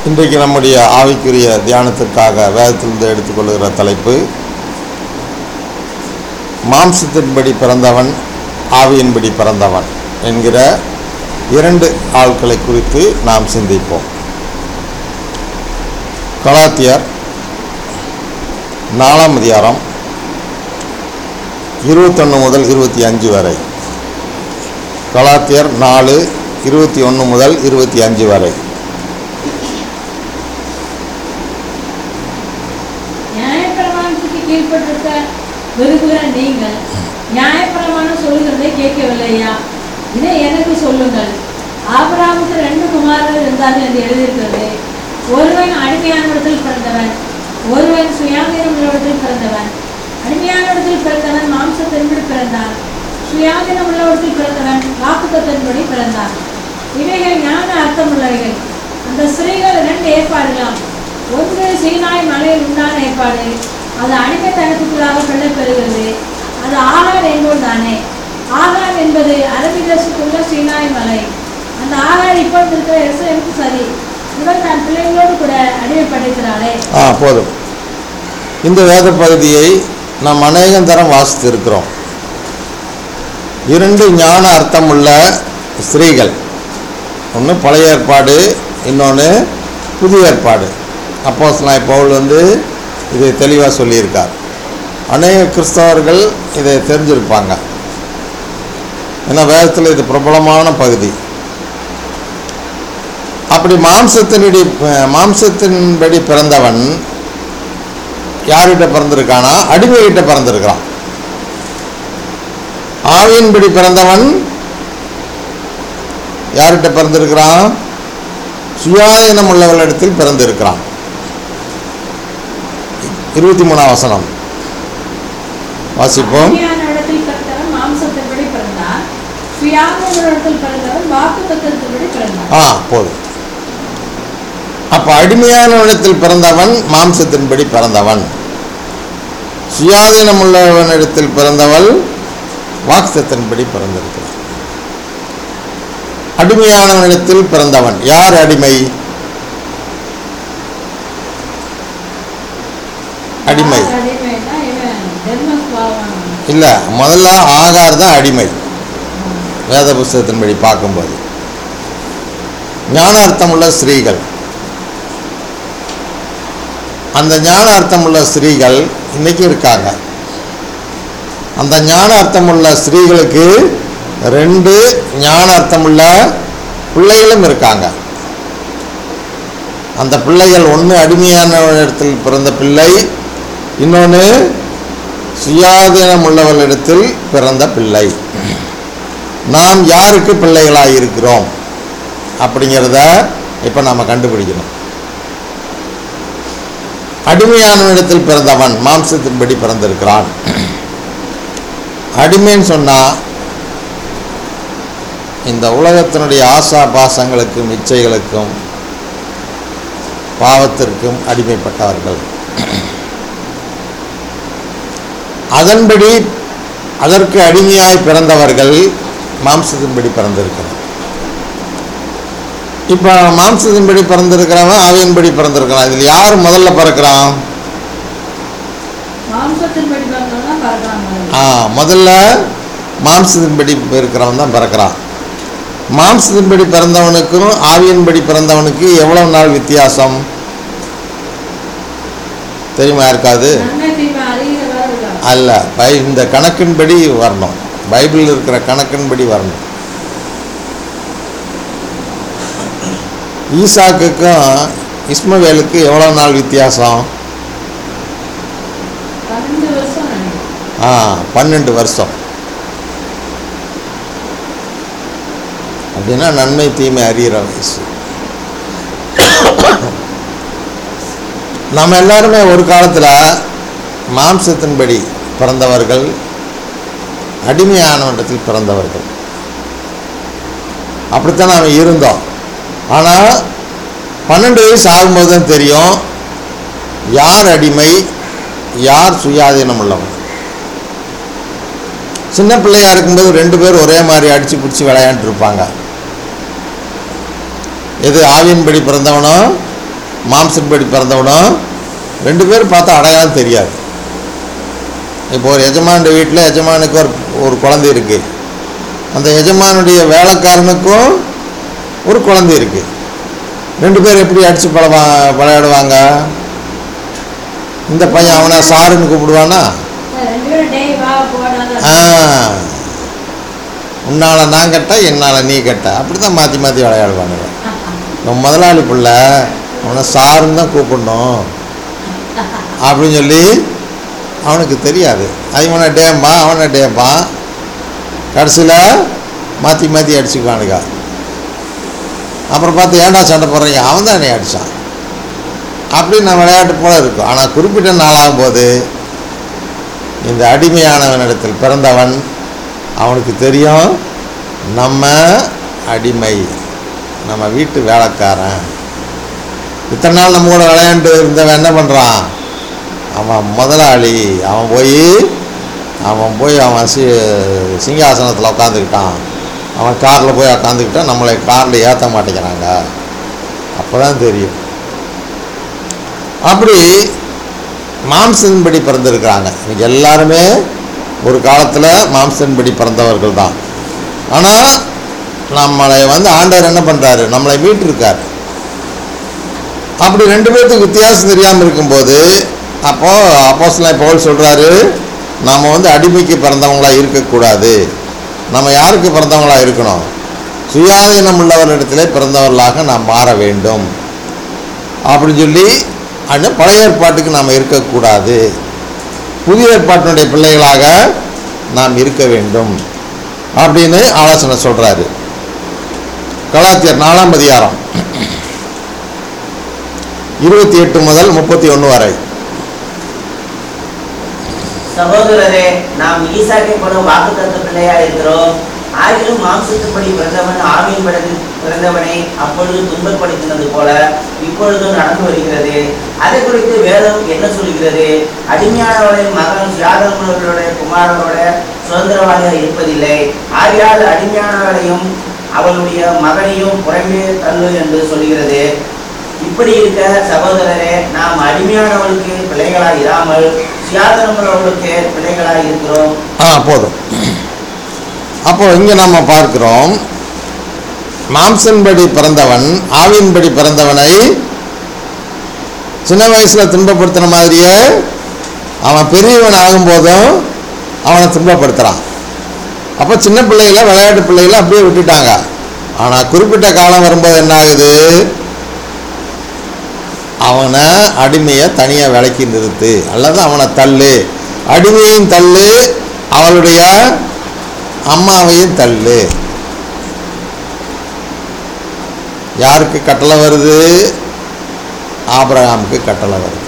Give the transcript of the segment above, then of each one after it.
இன்றைக்கு நம்முடைய ஆவிக்குரிய தியானத்திற்காக வேதத்திலிருந்து எடுத்துக்கொள்கிற தலைப்பு மாம்சத்தின்படி பிறந்தவன் ஆவியின்படி பிறந்தவன் என்கிற இரண்டு ஆட்களை குறித்து நாம் சிந்திப்போம் கலாத்தியர் நாலாம் அதிகாரம் இருபத்தொன்று முதல் இருபத்தி அஞ்சு வரை கலாத்தியர் நாலு இருபத்தி ஒன்று முதல் இருபத்தி அஞ்சு வரை நியாயப்பிரமாணத்துக்கு கீழ்ப்பட்டிருக்க விரும்புகிற நீங்கள் நியாயப்பிரமாணம் சொல்லுகிறதை கேட்கவில்லையா இதை எனக்கு சொல்லுங்கள் ஆபிரகாமுக்கு ரெண்டு குமாரர்கள் இருந்தார்கள் என்று எழுதியிருக்கிறது ஒருவன் அடிமையானிடத்தில் பிறந்தவன் ஒருவன் சுயாதீனம் உள்ளவடத்தில் பிறந்தவன் அடிமையானிடத்தில் பிறந்தவன் மாம்சத்தின்படி பிறந்தான் சுயாதீனம் உள்ளவடத்தில் பிறந்தவன் வாக்குத்தத்தின்படி பிறந்தான் இவைகள் ஞான அர்த்தமுள்ளவைகள் அந்த ஸ்திரீகள் இரண்டு ஏற்பாடுகளாம் ஒன்று சீனாய் மலையில் உண்டான ஏற்பாடு அது அடிமைத்தனத்துக்குள்ளாக பிள்ளை பெறுகிறது அது ஆகார் என்போல் தானே ஆகார் என்பது அரபி தேசத்துள்ள சீனாய் மலை அந்த ஆகார் இப்பொழுது இருக்கிற எஸ்எம்க்கு சரி இவள் தன் பிள்ளைகளோடு கூட அடிமைப்பட்டிருக்கிறாளே ஆ போதும் இந்த வேத பகுதியை நாம் அநேகம் தரம் வாசித்திருக்கிறோம் இரண்டு ஞான அர்த்தமுள்ள ஸ்திரீகள் ஒன்று பழைய ஏற்பாடு இன்னொன்று புதிய ஏற்பாடு அப்போஸ்தலனாய் பவுல் வந்து இதை தெளிவாக சொல்லியிருக்கார் அநேக கிறிஸ்தவர்கள் இதை தெரிஞ்சிருப்பாங்க ஏன்னா வேதத்தில் இது பிரபலமான பகுதி அப்படி மாம்சத்தினுடைய மாம்சத்தின்படி பிறந்தவன் யார்கிட்ட பிறந்திருக்கானா அடிமைகிட்ட பிறந்திருக்கிறான் ஆவியின்படி பிறந்தவன் யார்கிட்ட பிறந்திருக்கிறான் சுயாதீனம் உள்ளவர்களிடத்தில் பிறந்திருக்கிறான் இருபத்தி மூணாம் வசனம் வாசிப்போம் அடிமையான இடத்தில் பிறந்தவன் மாம்சத்தின்படி பிறந்தான் சுயாதீன இடத்தில் பிறந்தவன் வாக்குத்தத்தின்படி பிறந்தான் ஆ போதும் அப்போ அடிமையான இடத்தில் பிறந்தவன் மாம்சத்தின்படி பிறந்தவன் சுயாதீனம் உள்ளவனிடத்தில் பிறந்தவள் வாக்சத்தின்படி பிறந்திருக்கிறான் அடிமையானவனிடத்தில் பிறந்தவன் யார் அடிமை அடிமை யார் அடிமைன்னா இவன் தர்மஸ்வாவன் இல்லை முதல்ல ஆகார் தான் அடிமை வேத புஸ்தகத்தின்படி பார்க்கும்போது ஞானார்த்தமுள்ள ஸ்திரீகள் அந்த ஞானார்த்தமுள்ள ஸ்திரீகள் இன்னைக்கு இருக்காங்க அந்த ஞானார்த்தமுள்ள ஸ்திரீகளுக்கு ரெண்டு ஞானார்த்தமுள்ள பிள்ளைகளும் இருக்காங்க அந்த பிள்ளைகள் ஒன்று அடிமையான இடத்தில் பிறந்த பிள்ளை இன்னொன்று சுயாதீனம் உள்ளவர்களிடத்தில் பிறந்த பிள்ளை நாம் யாருக்கு பிள்ளைகளாக இருக்கிறோம் அப்படிங்கிறத இப்போ நாம் கண்டுபிடிக்கணும் அடிமையானவனிடத்தில் பிறந்தவன் மாம்சத்தின்படி பிறந்திருக்கிறான் அடிமைன்னு சொன்னால் இந்த உலகத்தினுடைய ஆசா பாசங்களுக்கும் இச்சைகளுக்கும் பாவத்திற்கும் அடிமைப்பட்டவர்கள் அதன்படி அதற்கு அடிமையாய் பிறந்தவர்கள் மாம்சத்தின்படி பிறந்திருக்கிறார் இப்போ மாம்சத்தின்படி பிறந்திருக்கிறவன் ஆவியின்படி பிறந்திருக்கிறான் இதில் யார் முதல்ல பிறக்கிறான் மாம்சத்தின்படி பிறந்தவன் தான் பறக்கிறான் முதல்ல. ஆ முதல்ல மாம்சத்தின்படி இருக்கிறவன் தான் பிறக்கிறான் மாம்சத்தின்படி பிறந்தவனுக்கும் ஆவியின்படி பிறந்தவனுக்கு எவ்வளவு நாள் வித்தியாசம் தெரியுமா யாருக்காது நன்மை தீமை அறிகிற வரை இருக்கான். அல்ல பை இந்த கணக்கின்படி வரணும் பைபிளில் இருக்கிற கணக்கின்படி வரணும் ஈசாக்குக்கும் இஸ்மவேலுக்கு எவ்வளோ நாள் வித்தியாசம் பன்னெண்டு வருஷம் நினைக்கிறேன். ஆ பன்னெண்டு வருஷம் அப்படின்னா நன்மை தீமை அறிகிற வயசு நம்ம எல்லாருமே ஒரு காலத்தில் மாம்சத்தின்படி பிறந்தவர்கள் அடிமையானவனிடத்தில் பிறந்தவர்கள் அப்படித்தான் நாம் இருந்தோம் ஆனால் பன்னெண்டு வயசு ஆகும்போது தான் தெரியும் யார் அடிமை யார் சுயாதீனம் உள்ளவன் சின்ன பிள்ளையா இருக்கும்போது ரெண்டு பேரும் ஒரே மாதிரி அடிச்சு பிடிச்சி விளையாண்டுட்டு இருப்பாங்க எது ஆவியின்படி பிறந்தவனோ மாம்சன்படி பிறந்தவனும் ரெண்டு பேரும் பார்த்தா அடையாளம் தெரியாது இப்போ ஒரு எஜமானுடைய வீட்டில் எஜமானுக்கு ஒரு ஒரு குழந்தை இருக்குது அந்த எஜமானுடைய வேலைக்காரனுக்கும் ஒரு குழந்தை இருக்குது ரெண்டு பேர் எப்படி அடித்து பழவா விளையாடுவாங்க இந்த பையன் அவனை சாருன்னு கூப்பிடுவானா ரெண்டு பேரும் டேய் வா போடாத ஆ உன்னால் நான் கெட்ட என்னால் நீ கெட்ட அப்படி தான் மாற்றி மாற்றி விளையாடுவானுங்க நம்ம முதலாளி பிள்ளை அவனை சாருன்னு தான் கூப்பிடணும் அப்படின்னு சொல்லி அவனுக்கு தெரியாது இவனை டேம்பா அவனை டேம்பா கடைசியில் மாற்றி மாற்றி அடிச்சுக்குவானுங்க அப்புறம் பார்த்து ஏன்டா சண்டை போடுறீங்க அவன் தான் என்னை அடித்தான் அப்படி நான் விளையாட்டு போல இருக்கும் ஆனால் குறிப்பிட்ட நாளாகும் போது இந்த அடிமையானவனிடத்தில் பிறந்தவன் அவனுக்கு தெரியும் நம்ம அடிமை நம்ம வீட்டு வேலைக்காரன் இத்தனை நாள் நம்ம கூட விளையாண்டு இருந்தவன் என்ன பண்ணுறான் அவன் முதலாளி அவன் போய் அவன் போய் அவன் சி சிங்காசனத்தில் உட்காந்துக்கிட்டான் அவன் காரில் போய் உட்காந்துக்கிட்டான் நம்மளை காரில் ஏற்ற மாட்டேங்கிறாங்க அப்போ தான் தெரியும் அப்படி மாம்சன்படி பிறந்திருக்கிறாங்க இன்னைக்கு எல்லாருமே ஒரு காலத்தில் மாம்சன்படி பிறந்தவர்கள் தான் ஆனால் நம்மளை வந்து ஆண்டவர் என்ன பண்ணுறாரு நம்மளை மீட்டிருக்காரு அப்படி ரெண்டு பேர்த்துக்கு வித்தியாசம் தெரியாமல் இருக்கும்போது அப்போது அப்போஸ்தலன் பவுல் சொல்கிறாரு நாம் வந்து அடிமைக்கு பிறந்தவங்களா இருக்கக்கூடாது நம்ம யாருக்கு பிறந்தவங்களா இருக்கணும் சுயாதீனம் உள்ளவரிடத்திலே பிறந்தவர்களாக நாம் மாற வேண்டும் அப்படின்னு சொல்லி அந்த பழைய ஏற்பாட்டுக்கு நாம் இருக்கக்கூடாது புதிய ஏற்பாட்டினுடைய பிள்ளைகளாக நாம் இருக்க வேண்டும் அப்படின்னு ஆலோசனை சொல்கிறாரு கலாத்தியர் நாலாம் அதிகாரம் இருபத்தி எட்டு முதல் முப்பத்தி ஒன்று வரை சகோதரரே நாம் ஈசாக்கை போல வாக்குத்தத்த பிள்ளையா இருக்கிறோம் ஆகிலும் மாம்சத்துப்படி பிறந்தவன் ஆவியின் படத்தில் பிறந்தவனை அப்பொழுது துன்பப்படுத்தினது போல இப்பொழுதும் நடந்து வருகிறது அதை குறித்து வேதம் என்ன சொல்கிறது அடிமையானவளின் மகன் சுயாதனமுள்ளவர்களுடைய குமாரனோட சுதந்திரவாளியாக இருப்பதில்லை ஆகையால் அடிமையானவளையும் அவளுடைய மகனையும் புறமே தள்ளு என்று சொல்கிறது இப்படி இருக்க சகோதரரே நாம் அடிமையானவளுக்கு பிள்ளைகளாய் இராமல் சுயாதனமுள்ளவர்களுக்கு பிள்ளைகளாய் இருக்கிறோம் ஆ போதும் அப்போ இங்கே நம்ம பார்க்கிறோம் மாம்சன்படி பிறந்தவன் ஆவியின்படி பிறந்தவனை சின்ன வயசில் துன்பப்படுத்தின மாதிரியே அவன் பெரியவன் ஆகும்போதும் அவனை துன்பப்படுத்துகிறான் அப்போ சின்ன பிள்ளைகள விளையாட்டு பிள்ளைகள அப்படியே விட்டுட்டாங்க ஆனால் குறிப்பிட்ட காலம் வரும்போது என்ன ஆகுது அவனை அடிமையை தனியாக விலக்கி நிறுத்து அல்லது அவனை தள்ளு அடிமையும் தள்ளு அவளுடைய அம்மாவையும் தள்ளு யாருக்கு கட்டளை வருது ஆபிரகாமுக்கு கட்டளை வருது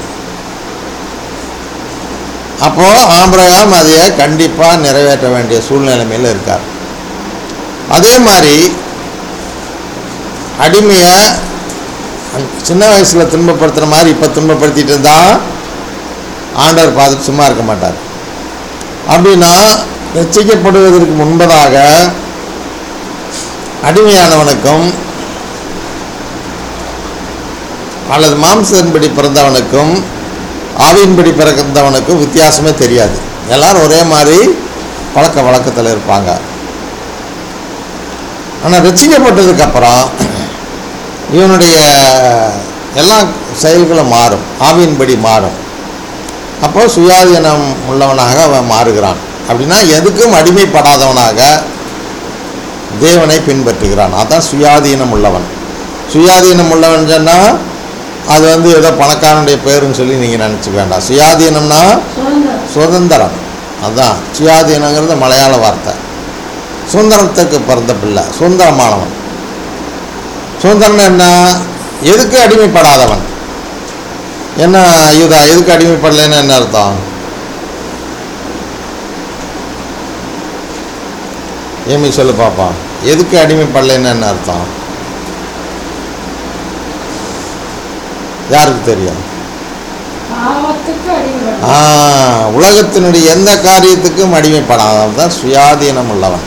அப்போ ஆபிரகாம் அதைய கண்டிப்பாக நிறைவேற்ற வேண்டிய சூழ்நிலைமையில் இருக்கார் அதே மாதிரி அடிமையை சின்ன வயசில் துன்பப்படுத்துகிற மாதிரி இப்போ துன்பப்படுத்திட்டு இருந்தா ஆண்டவர் பார்த்துட்டு சும்மா இருக்க மாட்டார் அப்படின்னா ரட்சிக்கப்படுவதற்கு முன்பதாக அடிமையானவனுக்கும் அல்லது மாம்சத்தின்படி பிறந்தவனுக்கும் ஆவியின்படி பிறந்தவனுக்கும் வித்தியாசமே தெரியாது எல்லாரும் ஒரே மாதிரி பழக்க வழக்கத்தில் இருப்பாங்க ஆனால் ரட்சிக்கப்பட்டதுக்கு அப்புறம் இவனுடைய எல்லா செயல்களும் மாறும் ஆவியின்படி மாறும் அப்போ சுயாதீனம் உள்ளவனாக அவன் மாறுகிறான் அப்படின்னா எதுக்கும் அடிமைப்படாதவனாக தேவனை பின்பற்றுகிறான் அதான் சுயாதீனம் உள்ளவன் சுயாதீனம் உள்ளவன் சொன்னால் அது வந்து ஏதோ பணக்காரனுடைய பேருன்னு சொல்லி நீங்கள் நினச்சிக்க வேண்டாம் சுயாதீனம்னா சுதந்திரம் சுதந்திரம் அதான் சுயாதீனங்கிறது மலையாள வார்த்தை சுதந்திரத்துக்கு பிறந்த பிள்ளை சுதந்திரமானவன் சுதந்திரம்னா என்ன எதுக்கு அடிமைப்படாதவன் என்ன யூதா எதுக்கு அடிமைப்படலைன்னு என்ன அர்த்தம் ஏமி சொல்லு பாப்பா எதுக்கு அடிமைப்படலைன்னு என்ன அர்த்தம் யாருக்கு தெரியும் பாவத்துக்கு அடிமைப்படும் ஆ உலகத்தினுடைய எந்த காரியத்துக்கும் அடிமைப்படாதவன் தான் சுயாதீனம் உள்ளவன்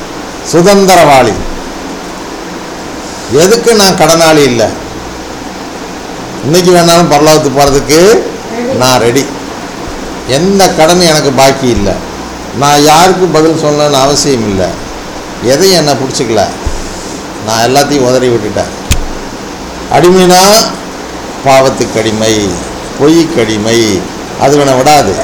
சுதந்திரவாளி எதுக்கு நான் கடனாளி இல்லை இன்னைக்கு வேணாலும் பரலோகத்துக்கு போகிறதுக்கு நான் ரெடி எந்த கடனும் எனக்கு பாக்கி இல்லை நான் யாருக்கும் பதில் சொல்லணும்னு அவசியம் இல்லை எதையும் என்னை பிடிச்சிக்கல நான் எல்லாத்தையும் உதறி விட்டுட்டேன் அடிமைனா பாவத்துக்கு அடிமை பொய்க்கு அடிமை அது வேணை விடாது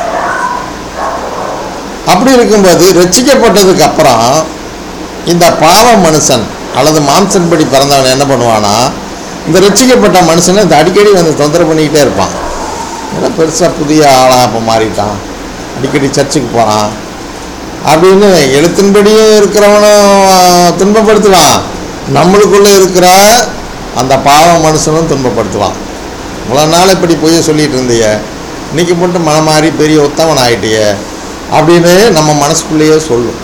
அப்படி இருக்கும்போது ரட்சிக்கப்பட்டதுக்கு அப்புறம் இந்த பாவ மனுஷன் அல்லது மாம்சன்படி பிறந்தவன் என்ன பண்ணுவானா இந்த ரட்சிக்கப்பட்ட மனுஷனை இந்த அடிக்கடி வந்து தொந்தரவு பண்ணிக்கிட்டே இருப்பான் ஏன்னா பெருசாக புதிய ஆளாக இப்போ மாறிட்டான் அடிக்கடி சர்ச்சுக்கு போகிறான் அப்படின்னு எழுத்தின்படியும் இருக்கிறவனும் துன்பப்படுத்துவான் நம்மளுக்குள்ளே இருக்கிற அந்த பாவ மனுஷனும் துன்பப்படுத்துவான் இவ்வளோ நாள் இப்படி பொய்ய சொல்லிட்டு இருந்திய இன்னைக்கு மட்டும் மனம் மாறி பெரிய உத்தமன் ஆயிட்டிய அப்படின்னு நம்ம மனசுக்குள்ளேயே சொல்லும்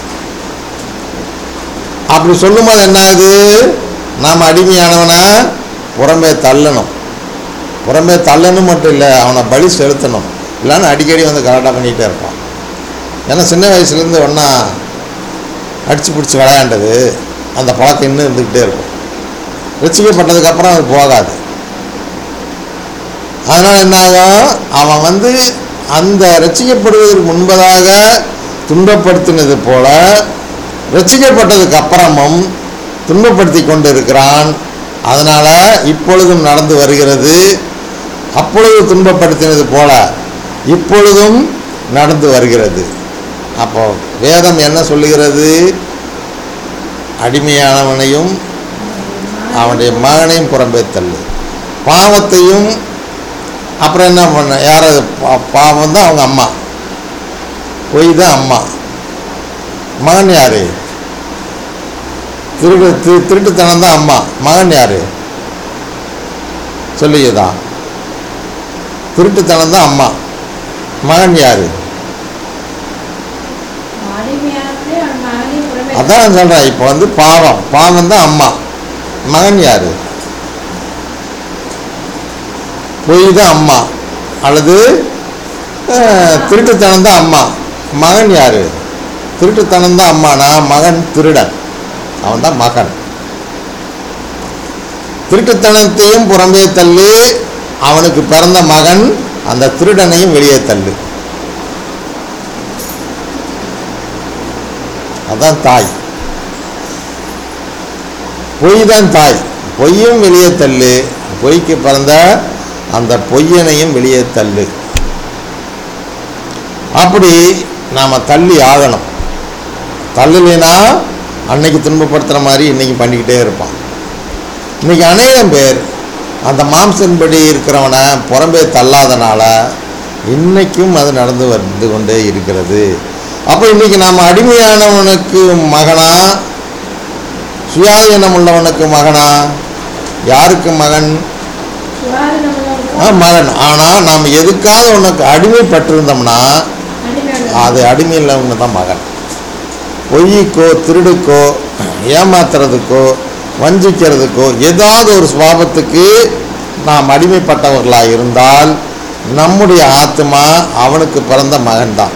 அப்படி சொல்லும்போது என்ன ஆகுது நாம் அடிமையானவனை புறம்பே தள்ளணும் புறம்பே தள்ளணும் மட்டும் இல்லை அவனை பலி செலுத்தணும் இல்லைன்னு அடிக்கடி வந்து கலாட்டா பண்ணிக்கிட்டே இருப்பான் ஏன்னா சின்ன வயசுலேருந்து ஒன்றா அடித்து பிடிச்சி விளையாண்டது அந்த பழக்கம் இன்னும் இருந்துக்கிட்டே இருக்கும் ரசிக்கப்பட்டதுக்கப்புறம் அது போகாது அதனால் என்ன ஆகும் அவன் வந்து அந்த ரசிக்கப்படுவதற்கு முன்பதாக துன்பப்படுத்தினது போல ரசிக்கப்பட்டதுக்கு அப்புறமும் துன்பப்படுத்தி கொண்டு இருக்கிறான் அதனால் இப்பொழுதும் நடந்து வருகிறது அப்பொழுது துன்பப்படுத்தினது போல இப்பொழுதும் நடந்து வருகிறது அப்போ வேதம் என்ன சொல்லுகிறது அடிமையானவனையும் அவனுடைய மகனையும் புறம்பே தள்ளு பாவத்தையும் அப்புறம் என்ன பண்ண யார் அது பா- பாவம் தான் அவங்க அம்மா பொய் தான் அம்மா மகன் யார் திருடு திரு திருட்டுத்தனம் தான் அம்மா மகன் யார் சொல்லியதா திருட்டுத்தனம் தான் அம்மா மகன் யார் அடிமையானவனே அவன் மகனையும் புறம்பே அதான் சொல்கிறேன் இப்போ வந்து பாவம் பாவம் தான் அம்மா மகன் யார் பொய் தான் அம்மா அல்லது அஹ், திருட்டுத்தனம் தான் அம்மா மகன் யார் திருட்டுத்தனம் தான் அம்மானா மகன் திருடன் அவன் தான் மகன் திருட்டுத்தனத்தையும் புறம்பே தள்ளி அவனுக்கு பிறந்த மகன் அந்த திருடனையும் வெளியே தள்ளு அதான் தாய் பொய் தான் தாய் பொய்யும் வெளியே தள்ளு பொய்க்கு பிறந்த அந்த பொய்யனையும் வெளியே தள்ளு அப்படி நாம் தள்ளி ஆகணும் தள்ளலைன்னா அன்னைக்கு துன்பப்படுத்துகிற மாதிரி இன்னைக்கு பண்ணிக்கிட்டே இருப்பான் இன்னைக்கு அநேகம் பேர் அந்த மாம்சன்படி இருக்கிறவனை புறம்பே தள்ளாதனால இன்னைக்கும் அது நடந்து வந்து கொண்டே இருக்கிறது அப்போ இன்னைக்கு நாம் அடிமையானவனுக்கு மகனா சுயாதீனம் உள்ளவனுக்கு மகனா யாருக்கு மகன் சுவாதீனம் ஆ, உள்ளவனுக்கும் மகன் ஆனால் நாம் எதுக்காவது உனக்கு அடிமைப்பட்டிருந்தோம்னா அடிமையானவன். அது அடிமை உள்ளவங்க தான் மகன் பொய்க்கோ திருடுக்கோ ஏமாத்துறதுக்கோ வஞ்சிக்கிறதுக்கோ ஏதாவது ஒரு சுபாவத்துக்கு நாம் அடிமைப்பட்டவர்களாக இருந்தால் நம்முடைய ஆத்மா அவனுக்கு பிறந்த மகன்தான்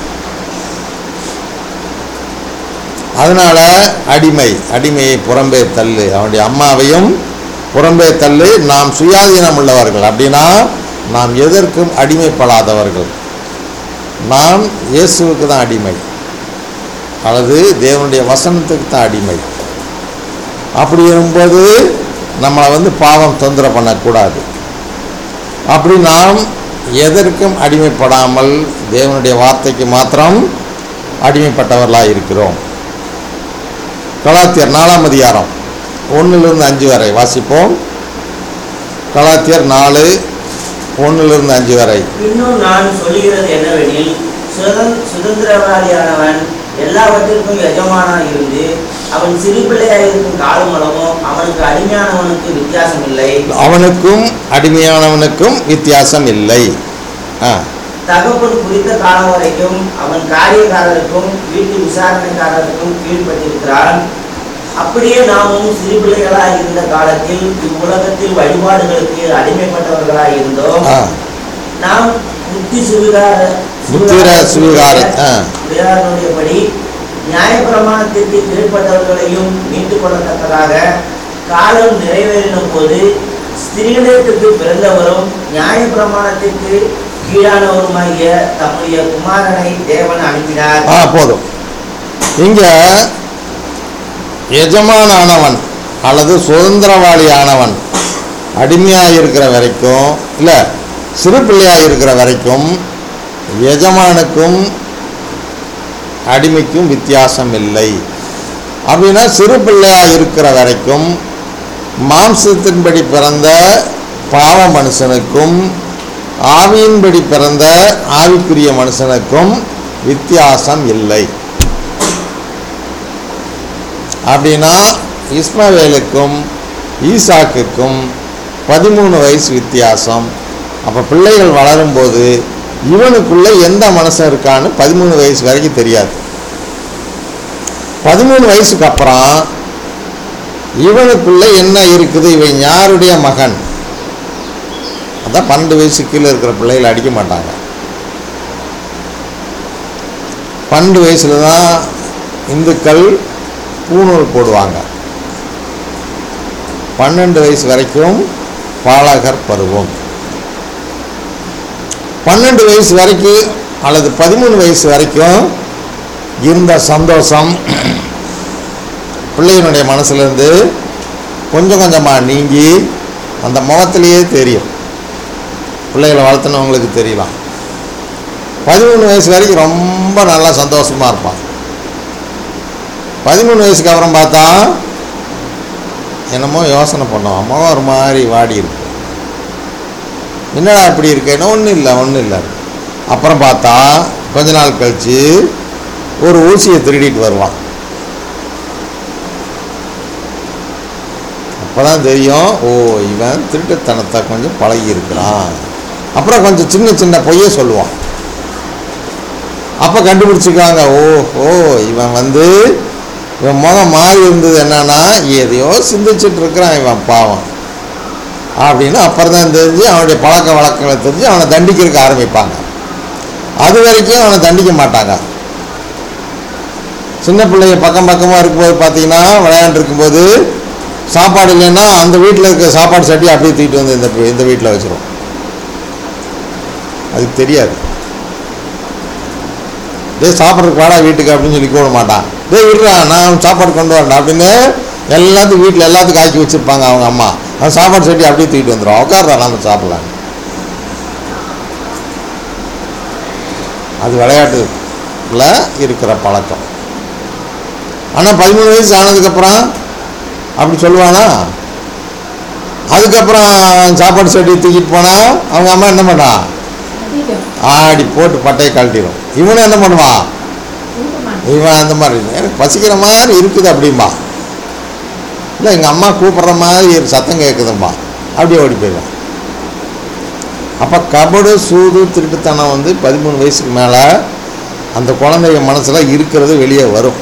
அதனால அடிமை அடிமையை புறம்பே தள்ளு அவனுடைய அம்மாவையும் புறம்பே தள்ளு நாம் சுயாதீனம் உள்ளவர்கள் அப்படின்னா நாம் எதற்கும் அடிமைப்படாதவர்கள் நாம் இயேசுவுக்கு தான் அடிமை அல்லது தேவனுடைய வசனத்துக்கு தான் அடிமை அப்படி இருக்கும்போது நம்மளை வந்து பாவம் தொந்தரவு பண்ணக்கூடாது அப்படி நாம் எதற்கும் அடிமைப்படாமல் தேவனுடைய வார்த்தைக்கு மாத்திரம் அடிமைப்பட்டவர்களாக இருக்கிறோம் கலாத்தியர் நாலாம் அதிகாரம் ஒன்றிலிருந்து அஞ்சு வரை வாசிப்போம் கலாத்தியர் நாலு ஒன்றிலிருந்து அஞ்சு வரை இன்னும் நான் சொல்லுகிறது என்னவெனில் சுதந் சுதந்திரவாதியானவன் எல்லாவற்றிற்கும் எஜமானாய் இருந்து அவன் சிறு பிள்ளையாயிருக்கும் காலமளவும் அவனுக்கு அடிமையானவனுக்கு வித்தியாசம் இல்லை அவனுக்கும் அடிமையானவனுக்கும் வித்தியாசம் இல்லை ஆ தகப்பன் குறித்த காலம் வரைக்கும் அவன் காரியக்காரருக்கும் வீட்டு விசாரணைக்காரருக்கும் கீழ்ப்பட்டிருக்கிறான் அப்படியே நாமும் சிறு பிள்ளைகளாய் இருந்த காலத்தில் இவ்வுலகத்தில் வழிபாடுகளுக்கு அடிமைப்பட்டவர்களாய் இருந்தோம் ஆ நாம் புத்தி சுவிகார புத்திர சுவிகார ஆ விகாரனுடையபடி நியாயப்பிரமாணத்திற்கு கீழ்ப்பட்டவர்களையும் மீட்டுக் கொள்ளத்தக்கதாக காலம் நிறைவேறின போது ஸ்திரீகளிடத்திற்கு பிறந்தவரும் நியாயப்பிரமாணத்திற்கு கீழானவருமாகிய தம்முடைய குமாரனை தேவன் அனுப்பினார் ஆ போதும் இங்கே எஜமானானவன் அல்லது சுதந்திரவாளி ஆனவன் அடிமையாக இருக்கிற வரைக்கும் இல்லை சிறு பிள்ளையாக இருக்கிற வரைக்கும் எஜமானுக்கும் அடிமைக்கும் வித்தியாசம் இல்லை அப்படின்னா சிறு பிள்ளையாக இருக்கிற வரைக்கும் மாம்சத்தின்படி பிறந்த பாவ மனுஷனுக்கும் ஆவியின்படி பிறந்த ஆவிக்குரிய மனுஷனுக்கும் வித்தியாசம் இல்லை அப்படின்னா இஸ்மவேலுக்கும் ஈசாக்குக்கும் பதிமூணு வயசு வித்தியாசம் அப்போ பிள்ளைகள் வளரும்போது இவனுக்குள்ளே எந்த மனுஷன் இருக்கான்னு பதிமூணு வயசு வரைக்கும் தெரியாது பதிமூணு வயசுக்கு அப்புறம் இவனுக்குள்ளே என்ன இருக்குது இவன் யாருடைய மகன் அதான் பன்னெண்டு வயசு கீழே இருக்கிற பிள்ளைகளை அடிக்க மாட்டாங்க பன்னெண்டு வயசில் தான் இந்துக்கள் பூணூல் போடுவாங்க பன்னெண்டு வயசு வரைக்கும் பாலகர் பருவம் பன்னெண்டு வயசு வரைக்கும் அல்லது பதிமூணு வயசு வரைக்கும் இருந்த சந்தோஷம் பிள்ளையினுடைய மனசுலேருந்து கொஞ்சம் கொஞ்சமாக நீங்கி அந்த முகத்திலேயே தெரியும் பிள்ளைகளை வளர்த்துனவங்களுக்கு தெரியலாம் பதிமூணு வயசு வரைக்கும் ரொம்ப நல்லா சந்தோஷமாக இருப்பான் பதிமூணு வயசுக்கு அப்புறம் பார்த்தா என்னமோ யோசனை பண்ணுவான் முகம் ஒரு மாதிரி வாடி இருக்கு என்னடா இப்படி இருக்கேன்னு ஒன்றும் இல்லை ஒன்றும் இல்லை அப்புறம் பார்த்தா கொஞ்ச நாள் கழிச்சு ஒரு ஊசியை திருடிட்டு வருவான் அப்பதான் தெரியும் ஓ இவன் திருட்டுத்தனத்தை கொஞ்சம் பழகி இருக்கிறான் அப்புறம் கொஞ்சம் சின்ன சின்ன பொய்யை சொல்லுவான் அப்போ கண்டுபிடிச்சிக்குவாங்க ஓ ஓ இவன் வந்து இவன் முகம் மாறி இருந்தது என்னன்னா எதையோ சிந்திச்சுட்டு இருக்கிறான் இவன் பாவம் அப்படின்னு அப்புறம் தான் தெரிஞ்சு அவனுடைய பழக்க வழக்கங்களை தெரிஞ்சு அவனை தண்டிக்கிறதுக்கு ஆரம்பிப்பாங்க அது வரைக்கும் அவனை தண்டிக்க மாட்டாங்க சின்ன பிள்ளைங்க பக்கம் பக்கமாக இருக்கும்போது பார்த்தீங்கன்னா விளையாண்டு இருக்கும்போது சாப்பாடு இல்லைன்னா அந்த வீட்டில் இருக்க சாப்பாடு சட்டி அப்படியே தூக்கிட்டு வந்து இந்த இந்த வீட்டில் வச்சிரும் அதுக்கு தெரியாது டேய் சாப்பிட்றதுக்கு வாடா வீட்டுக்கு அப்படின்னு சொல்லி கூட மாட்டான் டேய் விடுறா நான் சாப்பாடு கொண்டு வரேன் அப்படின்னு எல்லாத்துக்கும் வீட்டில் எல்லாத்துக்கும் ஆக்கி வச்சுருப்பாங்க அவங்க அம்மா அந்த சாப்பாடு சட்டி அப்படியே தூக்கிட்டு வந்துடும் உட்கார்றா நம்ம சாப்பிடலாம் அது விளையாட்டுல இருக்கிற பழக்கம் ஆனால் பதிமூணு வயசு ஆனதுக்கப்புறம் அப்படி சொல்லுவானா அதுக்கப்புறம் சாப்பாடு சட்டி தூக்கிட்டு போனால் அவங்க அம்மா என்ன பண்ணா அதிகம் ஆடி போட்டு பட்டையை கழட்டிடும் இவனும் என்ன பண்ணுவான் கொடுக்க மாட்டேன் இவன் அந்த மாதிரி எனக்கு பசிக்கிற மாதிரி இருக்குது அப்படிம்பா இல்லை எங்கள் அம்மா கூப்பிட்ற மாதிரி ஒரு சத்தம் கேட்குதும்பா அப்படியே ஓடி போயிடுவான் அப்போ கபடு சூது திருட்டுத்தனம் வந்து பதிமூணு வயசுக்கு மேலே அந்த குழந்தைங்க மனசில் இருக்கிறது வெளியே வரும்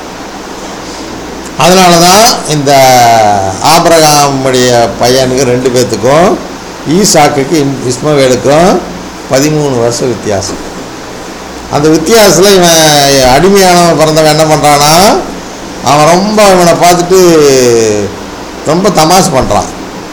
அதனால தான் இந்த ஆபரகாமுடைய பையனுக்கு ரெண்டு பேர்த்துக்கும் ஈசாக்குக்கு இம்- இஸ்மவேலுக்கும் பதிமூணு வருஷம் வித்தியாசம் அந்த வித்தியாசத்தில் இவன் அடிமையானவன் பிறந்தவன் என்ன பண்ணுறான்னா அவன் ரொம்ப இவனை பார்த்துட்டு ரொம்ப தமாஷ் பண்ணுறான்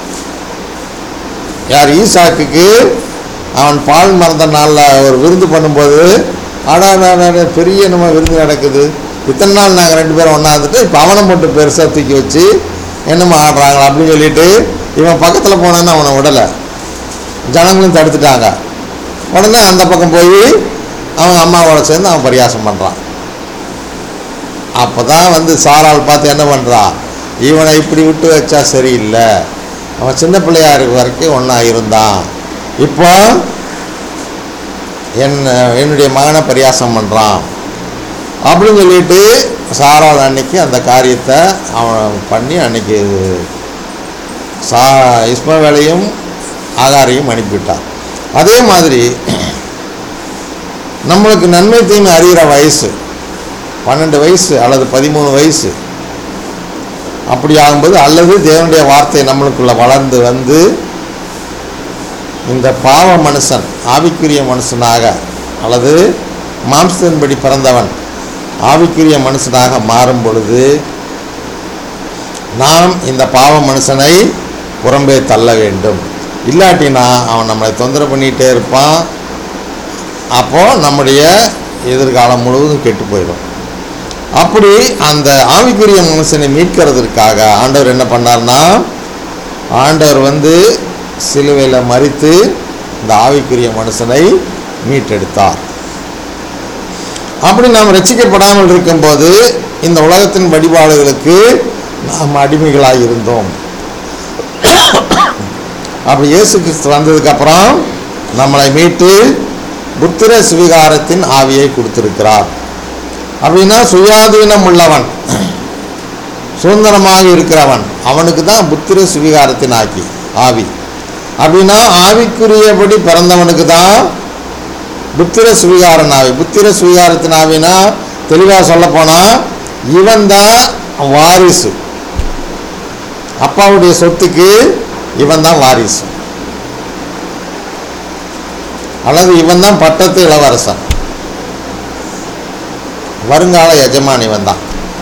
யார் ஈசாக்குக்கு அவன் பால் மறந்த நாளில் ஒரு விருந்து பண்ணும்போது அடா அடா, அடா, அடா, பெரிய நம்ம விருந்து நடக்குது இத்தனை நாள் நாங்கள் ரெண்டு பேரும் ஒன்றா இருந்துட்டு இப்போ அவனை மட்டும் பெருசாக தூக்கி வச்சு என்னம்மா ஆடுறாங்களா அப்படின்னு சொல்லிட்டு இவன் பக்கத்தில் போனான்னு அவனை விடலை ஜனங்களும் தடுத்துட்டாங்க உடனே அந்த பக்கம் போய் அவன் அம்மாவோட சேர்ந்து அவன் பரியாசம் பண்ணுறான் அப்போ தான் வந்து சாரால் பார்த்து என்ன பண்ணுறான் இவனை இப்படி விட்டு வச்சா சரியில்லை அவன் சின்ன பிள்ளையா இருக்க வரைக்கும் ஒன்றா இருந்தான் இப்போ என் என்னுடைய மகனை பரியாசம் பண்ணுறான் அப்படின்னு சொல்லிட்டு சாரால் அன்னைக்கு அந்த காரியத்தை அவன் பண்ணி அன்னைக்கு சா இஸ்மவேலையும் ஆகாரையும் அனுப்பிவிட்டான் அதே மாதிரி நம்மளுக்கு நன்மை தீமை அறிகிற வயசு பன்னெண்டு வயசு அல்லது பதிமூணு வயசு அப்படி ஆகும்போது அல்லது தேவனுடைய வார்த்தை நம்மளுக்குள்ள வளர்ந்து வந்து இந்த பாவ மனுஷன் ஆவிக்குரிய மனுஷனாக அல்லது மாம்சத்தின்படி பிறந்தவன் ஆவிக்குரிய மனுஷனாக மாறும் பொழுது நாம் இந்த பாவ மனுஷனை புறம்பே தள்ள வேண்டும் இல்லாட்டினா அவன் நம்மளை தொந்தரவு பண்ணிகிட்டே இருப்பான் அப்போது நம்முடைய எதிர்காலம் முழுவதும் கெட்டு போயிடும் அப்படி அந்த ஆவிக்குரிய மனுஷனை மீட்கிறதற்காக ஆண்டவர் என்ன பண்ணார்னா ஆண்டவர் வந்து சிலுவையில் மறித்து இந்த ஆவிக்குரிய மனுஷனை மீட்டெடுத்தார் அப்படி நாம் ரட்சிக்கப்படாமல் இருக்கும்போது இந்த உலகத்தின் வழிபாடுகளுக்கு நாம் அடிமைகளாக இருந்தோம் அப்படி இயேசு கிறிஸ்து வந்ததுக்கப்புறம் நம்மளை மீட்டு புத்திர சுவிகாரத்தின் ஆவியை கொடுத்திருக்கிறார் அப்படின்னா சுயாதீனம் உள்ளவன் சுதந்திரமாக இருக்கிறவன் அவனுக்கு தான் புத்திர சுவிகாரத்தின் ஆக்கி ஆவி அப்படின்னா ஆவிக்குரியபடி பிறந்தவனுக்கு தான் புத்திர சுவிகாரன் ஆவி புத்திர சுவிகாரத்தின் ஆவினா தெளிவாக சொல்லப்போனால் இவன் தான் வாரிசு அப்பாவுடைய சொத்துக்கு இவன் தான் வாரிசு அல்லது இவன் தான் பட்டத்து இளவரசன் வருங்கால எஜமான் இவன் தான்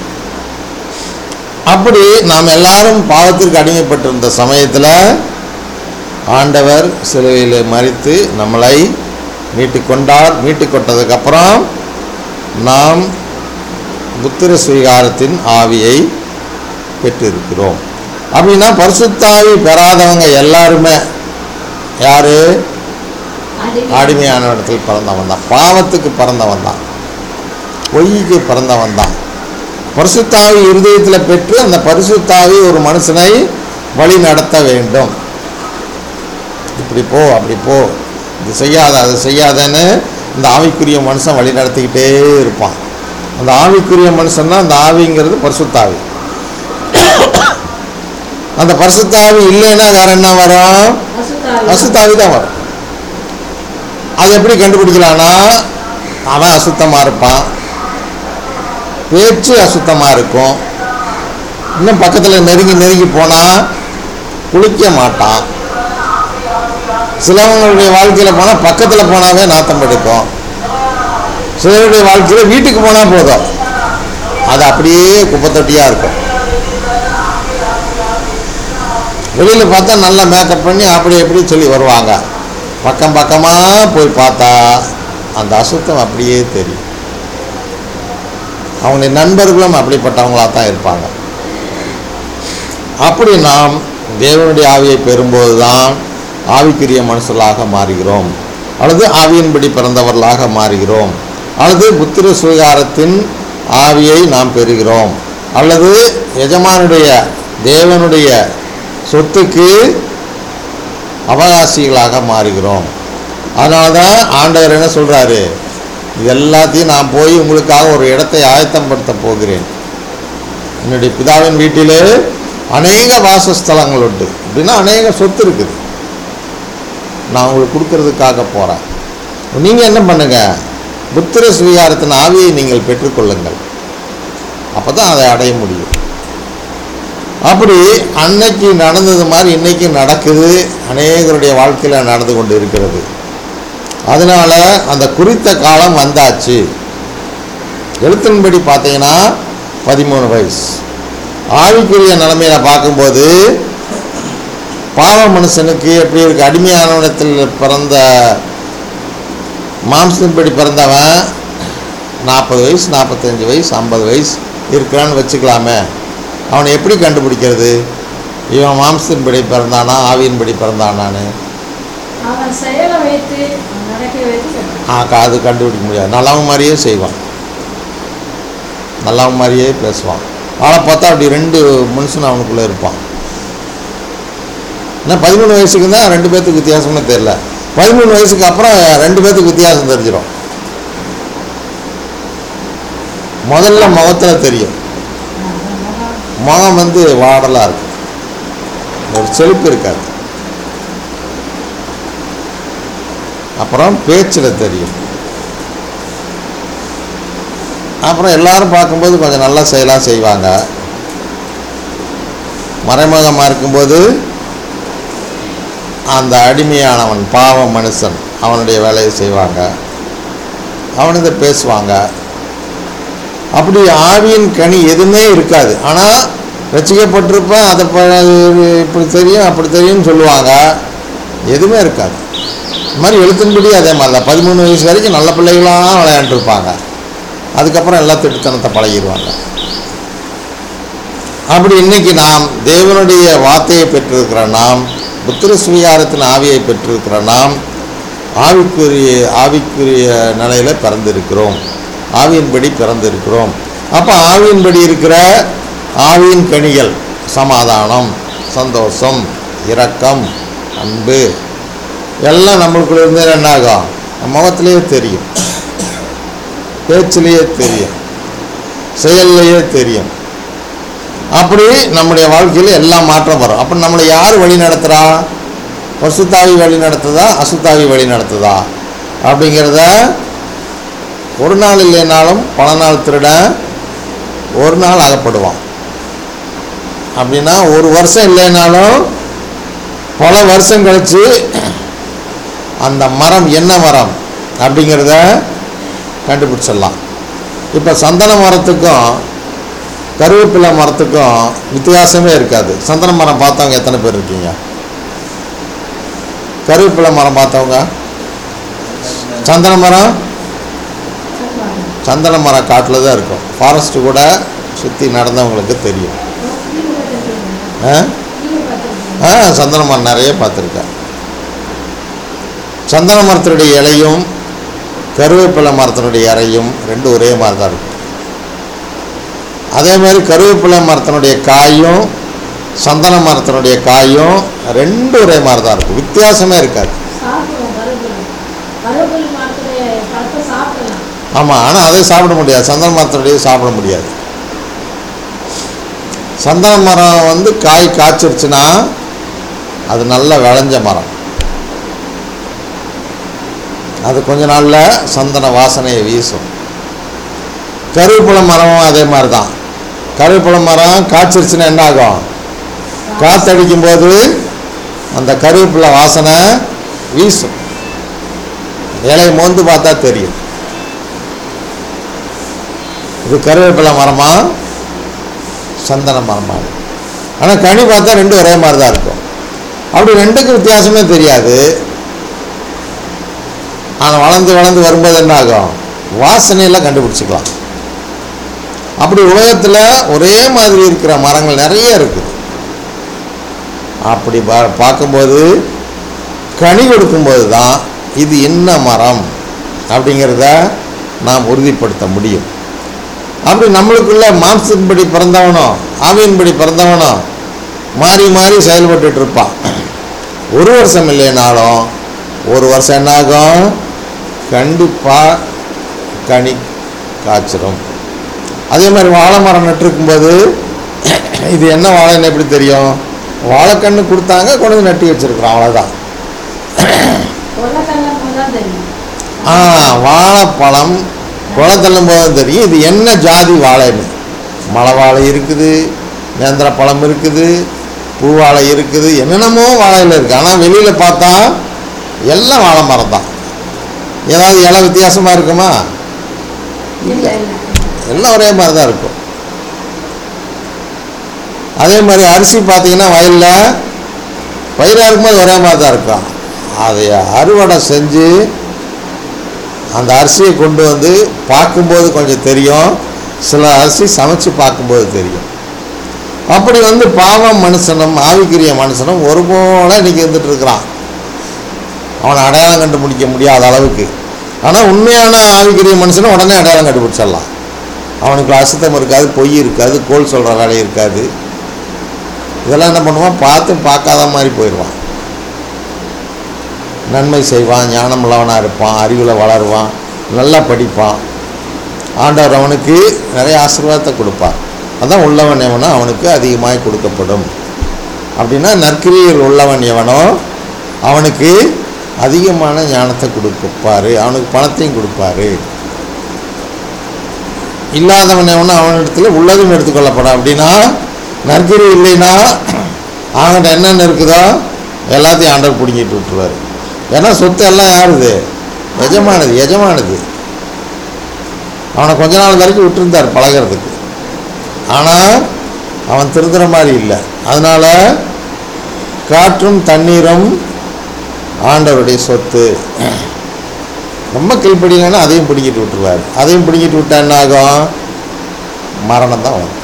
அப்படி நாம் எல்லாரும் பாவத்திற்கு அடிமைப்பட்டிருந்த சமயத்தில் ஆண்டவர் சிலுவையில் மறித்து நம்மளை மீட்டு கொண்டார் மீட்டு கொண்டதுக்கப்புறம் நாம் புத்திர சுவீகாரத்தின் ஆவியை பெற்றிருக்கிறோம் அப்படின்னா பரிசுத்தாவி பெறாதவங்க எல்லாருமே யாரு அடிமையான இடத்தில் பிறந்தவன் தான் பாவத்துக்கு பிறந்தவன் தான் பொய்க்கு பிறந்தவன் தான் பரிசுத்தாவி இருதயத்தில் பெற்று அந்த பரிசுத்தாவி ஒரு மனுஷனை வழி நடத்த வேண்டும் இப்படி போ அப்படி போ இது செய்யாத அது செய்யாதன்னு இந்த ஆவிக்குரிய மனுஷன் வழி நடத்திக்கிட்டே இருப்பான் அந்த ஆவிக்குரிய மனுஷன் தான் அந்த ஆவிங்கிறது பரிசுத்தாவி அந்த பரிசுத்தாவி இல்லைன்னா வேற என்ன வரும் அசுத்தாவி தான் வரும் அது எப்படி கண்டுபிடிக்கலாம்னா அவன் அசுத்தமாக இருப்பான் பேச்சு அசுத்தமாக இருக்கும் இன்னும் பக்கத்தில் நெருங்கி நெருங்கி போனால் குளிக்க மாட்டான் சிலவங்களுடைய வாழ்க்கையில் போனால் பக்கத்தில் போனாவே நாத்தம் எடுக்கும் சிலருடைய வாழ்க்கையில் வீட்டுக்கு போனால் போதும் அது அப்படியே குப்பத்தொட்டியாக இருக்கும் வெளியில் பார்த்தா நல்லா மேக்கப் பண்ணி அப்படி எப்படி சொல்லி வருவாங்க பக்கம் பக்கமாக போய் பார்த்தா அந்த அசுத்தம் அப்படியே தெரியும் அவங்களுடைய நண்பர்களும் அப்படிப்பட்டவங்களாக தான் இருப்பாங்க அப்படி நாம் தேவனுடைய ஆவியை பெறும்போது தான் ஆவிக்குரிய மனுஷர்களாக மாறுகிறோம் அல்லது ஆவியின்படி பிறந்தவர்களாக மாறுகிறோம் அல்லது புத்திர சுகாரத்தின் ஆவியை நாம் பெறுகிறோம் அல்லது எஜமானுடைய தேவனுடைய சொத்துக்கு அவகாசிகளாக மாறுகிறோம் அதனால தான் ஆண்டவர் என்ன சொல்கிறாரு இது எல்லாத்தையும் நான் போய் உங்களுக்காக ஒரு இடத்தை ஆயத்தப்படுத்த போகிறேன் என்னுடைய பிதாவின் வீட்டிலே அநேக வாசஸ்தலங்கள் உண்டு அப்படின்னா அநேக சொத்து இருக்குது நான் உங்களுக்கு கொடுக்கறதுக்காக போகிறேன் நீங்கள் என்ன பண்ணுங்க புத்திர சுவீகாரத்தின் ஆவியை நீங்கள் பெற்றுக்கொள்ளுங்கள் அப்போ தான் அதை அடைய முடியும் அப்படி அன்னைக்கு நடந்தது மாதிரி இன்னைக்கு நடக்குது அநேகருடைய வாழ்க்கையில் நடந்து கொண்டு இருக்கிறது அதனால அந்த குறித்த காலம் வந்தாச்சு எழுத்தின்படி பார்த்தீங்கன்னா பதிமூணு வயசு ஆவிக்குரிய நிலைமையில பார்க்கும்போது பாவ மனுஷனுக்கு எப்படி இருக்கு அடிமையானவனத்தில் பிறந்த மாம்சத்தின்படி பிறந்தவன் நாற்பது வயசு நாற்பத்தஞ்சு வயசு ஐம்பது வயசு இருக்கிறான்னு வச்சுக்கலாமே அவனை எப்படி கண்டுபிடிக்கிறது இவன் மாம்சத்தின்படி பிறந்தானா ஆவியின்படி பிறந்தானான்னு அவன் செயலை வைத்து அவன் நடக்க வைத்து கண்டுபிடி. ஆ, க- அது கண்டுபிடிக்க முடியாது நல்லவன் மாதிரியே செய்வான் நல்லவன் மாதிரியே பேசுவான் ஆளை பார்த்தா அப்படி ரெண்டு மனுஷன் அவனுக்குள்ளே இருப்பான் ஏன்னா பதிமூணு வயசுக்கு தான் ரெண்டு பேர்த்துக்கு வித்தியாசமே தெரில பதிமூணு வயசுக்கு அப்புறம் ரெண்டு பேர்த்துக்கு வித்தியாசம் தெரிஞ்சிடும் முதல்ல முகத்தில் தெரியும் முகம் வந்து வாடலாக இருக்கும் ஒரு செழிப்பு இருக்காது அப்புறம் பேச்சில் தெரியும் அப்புறம் எல்லாரும் பார்க்கும்போது கொஞ்சம் நல்லா செயலாக செய்வாங்க மறைமுகமாக இருக்கும்போது அந்த அடிமையானவன் பாவ மனுஷன் அவனுடைய வேலையை செய்வாங்க அவனுங்க பேசுவாங்க அப்படி ஆவியின் கனி எதுவுமே இருக்காது ஆனால் ரசிக்கப்பட்டிருப்பேன் அதை ப- இப்படி தெரியும் அப்படி தெரியும்னு சொல்லுவாங்க எதுவுமே இருக்காது இந்த மாதிரி எழுத்தின்படி அதே மாதிரி தான் பதிமூணு வயசு வரைக்கும் நல்ல பிள்ளைகளாக விளையாண்டுருப்பாங்க அதுக்கப்புறம் எல்லாம் திட்டுத்தனத்தை பழகிடுவாங்க அப்படி இன்னைக்கு நாம் தேவனுடைய வார்த்தையை பெற்றிருக்கிற நாம் புத்திர சுவிகாரத்தின் ஆவியை பெற்றிருக்கிற நாம் ஆவிக்குரிய ஆவிக்குரிய நிலையில் பிறந்திருக்கிறோம் ஆவியின்படி பிறந்திருக்கிறோம் அப்போ ஆவியின்படி இருக்கிற ஆவியின் கனிகள் சமாதானம் சந்தோஷம் இரக்கம் அன்பு எல்லாம் நம்மளுக்குள்ள இருந்து என்ன ஆகும் நம்ம முகத்திலேயே தெரியும் பேச்சிலேயே தெரியும் செயல்லையே தெரியும் அப்படி நம்முடைய வாழ்க்கையில் எல்லாம் மாற்றம் வரும் அப்போ நம்மளை யார் வழி நடத்துகிறா பசுத்தாவி வழி நடத்துதா அசுத்தாவி வழி நடத்துதா அப்படிங்கிறத ஒரு நாள் இல்லைனாலும் பல நாள் திருடன் ஒரு நாள் அகப்படுவான் அப்படின்னா ஒரு வருஷம் இல்லைனாலும் பல வருஷம் கழிச்சு அந்த மரம் என்ன மரம் அப்படிங்கிறத கண்டுபிடிச்சிடலாம் இப்போ சந்தன மரத்துக்கும் கருவேப்பிலை மரத்துக்கும் வித்தியாசமே இருக்காது சந்தன மரம் பார்த்தவங்க எத்தனை பேர் இருக்கீங்க கருவேப்பிலை மரம் பார்த்தவங்க சந்தன மரம் சந்தன மரம் காட்டில் தான் இருக்கும் ஃபாரஸ்ட்டு கூட சுற்றி நடந்தவங்களுக்கு தெரியும் ஆ ஆ சந்தன மரம் நிறைய பார்த்துருக்கேன் சந்தன மரத்தினுடைய இலையும் கருவேப்பிலை மரத்தினுடைய இலையும் ரெண்டும் ஒரே மாதிரி தான் இருக்கும் அதே மாதிரி கருவேப்பிலை மரத்தினுடைய காயும் சந்தன மரத்தினுடைய காயும் ரெண்டும் ஒரே மாதிரி தான் இருக்கும் வித்தியாசமே இருக்காது சாப்பிடுவோம் கருவேப்பிலை கருவேப்பிலை மரத்துடைய பழத்தை சாப்பிடலாம் ஆமாம் ஆனால் அதை சாப்பிட முடியாது சந்தன மரத்தினுடைய சாப்பிட முடியாது சந்தன மரம் வந்து காய் காய்ச்சிருச்சுன்னா அது நல்ல விளைஞ்ச மரம் அது கொஞ்ச நாளில் சந்தன வாசனையை வீசும் கருவேப்பிலை மரமும் அதே மாதிரி தான் கருவேப்பிலை மரம் காய்ச்சிருச்சுன்னா என்ன ஆகும் காற்றடிக்கும் போது அந்த கருவேப்பிலை வாசனை வீசும் இலையை மோந்து பார்த்தா தெரியும் இது கருவேப்பிலை மரமா சந்தன மரமா ஆனால் கனி பார்த்தா ரெண்டும் ஒரே மாதிரி தான் இருக்கும் அப்படி ரெண்டுக்கும் வித்தியாசமே தெரியாது ஆனால் வளர்ந்து வளர்ந்து வரும்போது என்ன ஆகும் வாசனையெல்லாம் கண்டுபிடிச்சிக்கலாம் அப்படி உலகத்தில் ஒரே மாதிரி இருக்கிற மரங்கள் நிறைய இருக்குது அப்படி பா பார்க்கும்போது கனி கொடுக்கும்போது தான் இது என்ன மரம் அப்படிங்கிறத நாம் உறுதிப்படுத்த முடியும் அப்படி நம்மளுக்குள்ள மாம்சத்தின்படி பிறந்தவனோ ஆவியின்படி பிறந்தவனோ மாறி மாறி செயல்பட்டுட்டு இருப்பான் ஒரு வருஷம் இல்லைனாலும் ஒரு வருஷம் என்னாகும் கண்டிப்பாக கனி காய்ச்சிரும் அதே மாதிரி வாழை மரம் நட்டுருக்கும்போது இது என்ன வாழைன்னு எப்படி தெரியும் வாழைக்கன்று கொடுத்தாங்க கொண்டு வந்து நட்டி வச்சுருக்குறோம் அவ்வளோதான் கொள்ளக்கல்லம் தான் தெரியும் ஆ வாழைப்பழம் குளம் தள்ளும் போது தெரியும் இது என்ன ஜாதி வாழைன்னு மலை வாழை இருக்குது நேந்திர பழம் இருக்குது பூவாழை இருக்குது என்னென்னமோ வாழையில் இருக்குது ஆனால் வெளியில் பார்த்தா எல்லாம் வாழை மரம் தான் ஏதாவது இலை வித்தியாசமாக இருக்குமா இல்லை இல்லை எல்லாம் ஒரே மாதிரி தான் இருக்கும் அதே மாதிரி அரிசி பார்த்தீங்கன்னா வயலில் பயிராக இருக்கும்போது ஒரே மாதிரி தான் இருக்கும் அதை அறுவடை செஞ்சு அந்த அரிசியை கொண்டு வந்து பார்க்கும்போது கொஞ்சம் தெரியும் சில அரிசி சமைச்சு பார்க்கும்போது தெரியும் அப்படி வந்து பாவம் மனுஷனும் ஆவிக்குரிய மனுஷனும் ஒரு போல இன்னைக்கு இருந்துட்டு இருக்கிறான் அவனை அடையாளம் கண்டுபிடிக்க முடியாத அளவுக்கு ஆனால் உண்மையான ஆவிக்குரிய மனுஷனை உடனே அடையாளம் கண்டுபிடிச்சிடலாம் அவனுக்கு அசுத்தம் இருக்காது பொய் இருக்காது கோல் சொல்கிற வேலை இருக்காது இதெல்லாம் என்ன பண்ணுவான் பார்த்து பார்க்காத மாதிரி போயிடுவான் நன்மை செய்வான் ஞானம் உள்ளவனாக இருப்பான் அறிவில் வளருவான் நல்லா படிப்பான் ஆண்டவர் அவனுக்கு நிறைய ஆசீர்வாதத்தை கொடுப்பார் அதான் உள்ளவன் எவனோ அவனுக்கு அதிகமாய் கொடுக்கப்படும் அப்படின்னா நற்கிரியில் உள்ளவன் எவனோ அவனுக்கு அதிகமான ஞானத்தை கொடுப்பாரு அவனுக்கு பணத்தையும் கொடுப்பாரு இல்லாதவன் எவனோ அவனிடத்துல உள்ளதும் எடுத்துக்கொள்ளப்படும் அப்படின்னா நற்கிரி இல்லைன்னா அவன்கிட்ட என்னென்ன இருக்குதோ எல்லாத்தையும் ஆண்டவர் பிடுங்கிட்டு விட்டுருவார் ஏன்னா சொத்து எல்லாம் யாருது எஜமானது எஜமானது அவனை கொஞ்ச நாள் வரைக்கும் விட்டுருந்தார் பழகிறதுக்கு ஆனால் அவன் திருந்துற மாதிரி இல்லை அதனால காற்றும் தண்ணீரும் ஆண்டவருடைய சொத்து ரொம்ப கீழ்ப்படிங்கன்னா அதையும் பிடிக்கிட்டு விட்டுருவார் அதையும் பிடிக்கிட்டு விட்டா என்ன ஆகும் மரணம் தான் வரும்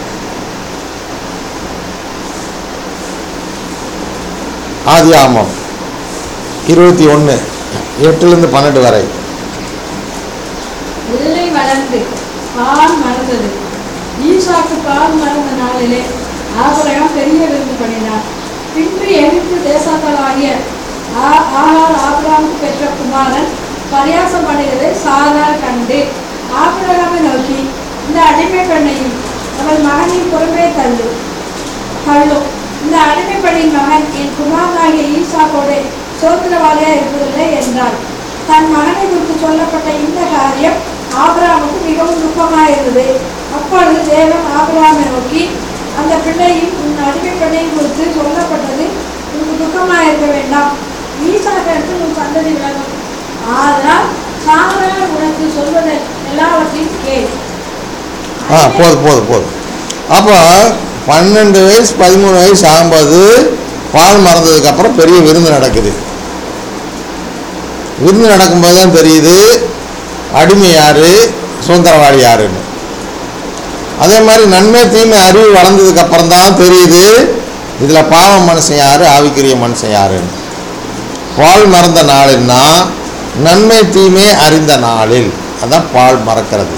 ஆதி ஆமம் இருபத்தி ஒன்று எட்டுலேருந்து பன்னெண்டு வரை பிள்ளை வளர்ந்து பால் மறந்தது ஈசாக்கு பால் மறந்த நாளிலே ஆபிரகாம் பெரிய விருந்து பண்ணினார் பின்பு எகிப்து தேசத்தாலாகிய ஆ- ஆகார் ஆபிரகாமுக்கு பெற்ற குமாரன் பரியாசம் பண்ணுகிறதை சாரார் கண்டு ஆபிரகாமை நோக்கி இந்த அடிமை பெண்ணையும் அவள் மகனையும் புறமே தள்ளு தள்ளும் இந்த அடிமை பெண்ணின் மகன் என் குமாரனாகிய ஈசாக்கோடு சோத்திரவாளியா இருப்பதில்லை என்றார் தன் மகனை குறித்து சொல்லப்பட்ட இந்த காரியம் ஆபிரகாமுக்கு மிகவும் துக்கமாயிருந்தது அப்பொழுது தேவன் ஆபிரகாமை நோக்கி அந்த பிள்ளையும் உன் அடிமை பெண்ணையும் குறித்து சொல்லப்பட்டது உனக்கு துக்கமாயிருக்க வேண்டாம் ஈசாக்கிற்கு உன் சந்ததி விலகும் ஆனால் சாமரான் உனக்கு சொல்வதை எல்லாவற்றையும் கேள் ஆ போதும் போதும் போதும் அப்போ பன்னெண்டு வயசு பதிமூணு வயசு ஆகும்போது பால் மறந்ததுக்கப்புறம் பெரிய விருந்து நடக்குது விருந்து நடக்கும்போது தான் தெரியுது அடிமை யார் சுதந்திரவாளி யாருன்னு அதே மாதிரி நன்மை தீமை அறிவு வளர்ந்ததுக்கு அப்புறம் தான் தெரியுது இதில் பாவம் மனுஷன் யார் ஆவிக்குரிய மனுஷன் யாருன்னு பால் மறந்த நாளுன்னா நன்மை தீமை அறிந்த நாளில் அதான் பால் மறக்கிறது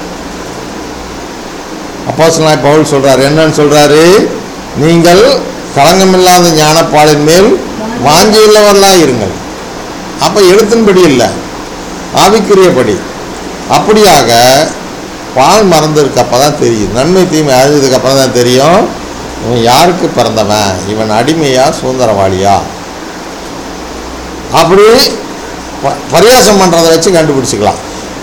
அப்போஸ்தலனாய் பவுல் சொல்றாரு என்னன்னு சொல்றாரு நீங்கள் களங்கமில்லாத ஞானப்பாலின் மேல் வாஞ்சியுள்ளவர்களாக இருங்கள் அப்போ எழுத்தின்படி இல்லை ஆவிக்குரியபடி அப்படியாக பால் மறந்ததுக்கு அப்போ தான் தெரியும் நன்மை தீமை அழிஞ்சதுக்கு அப்புறம் தான் தெரியும் இவன் யாருக்கு பிறந்தவன் இவன் அடிமையா சுதந்திரவாளியா அப்படி ப- பரியாசம் பண்ணுறதை வச்சு கண்டுபிடிச்சிக்கலாம்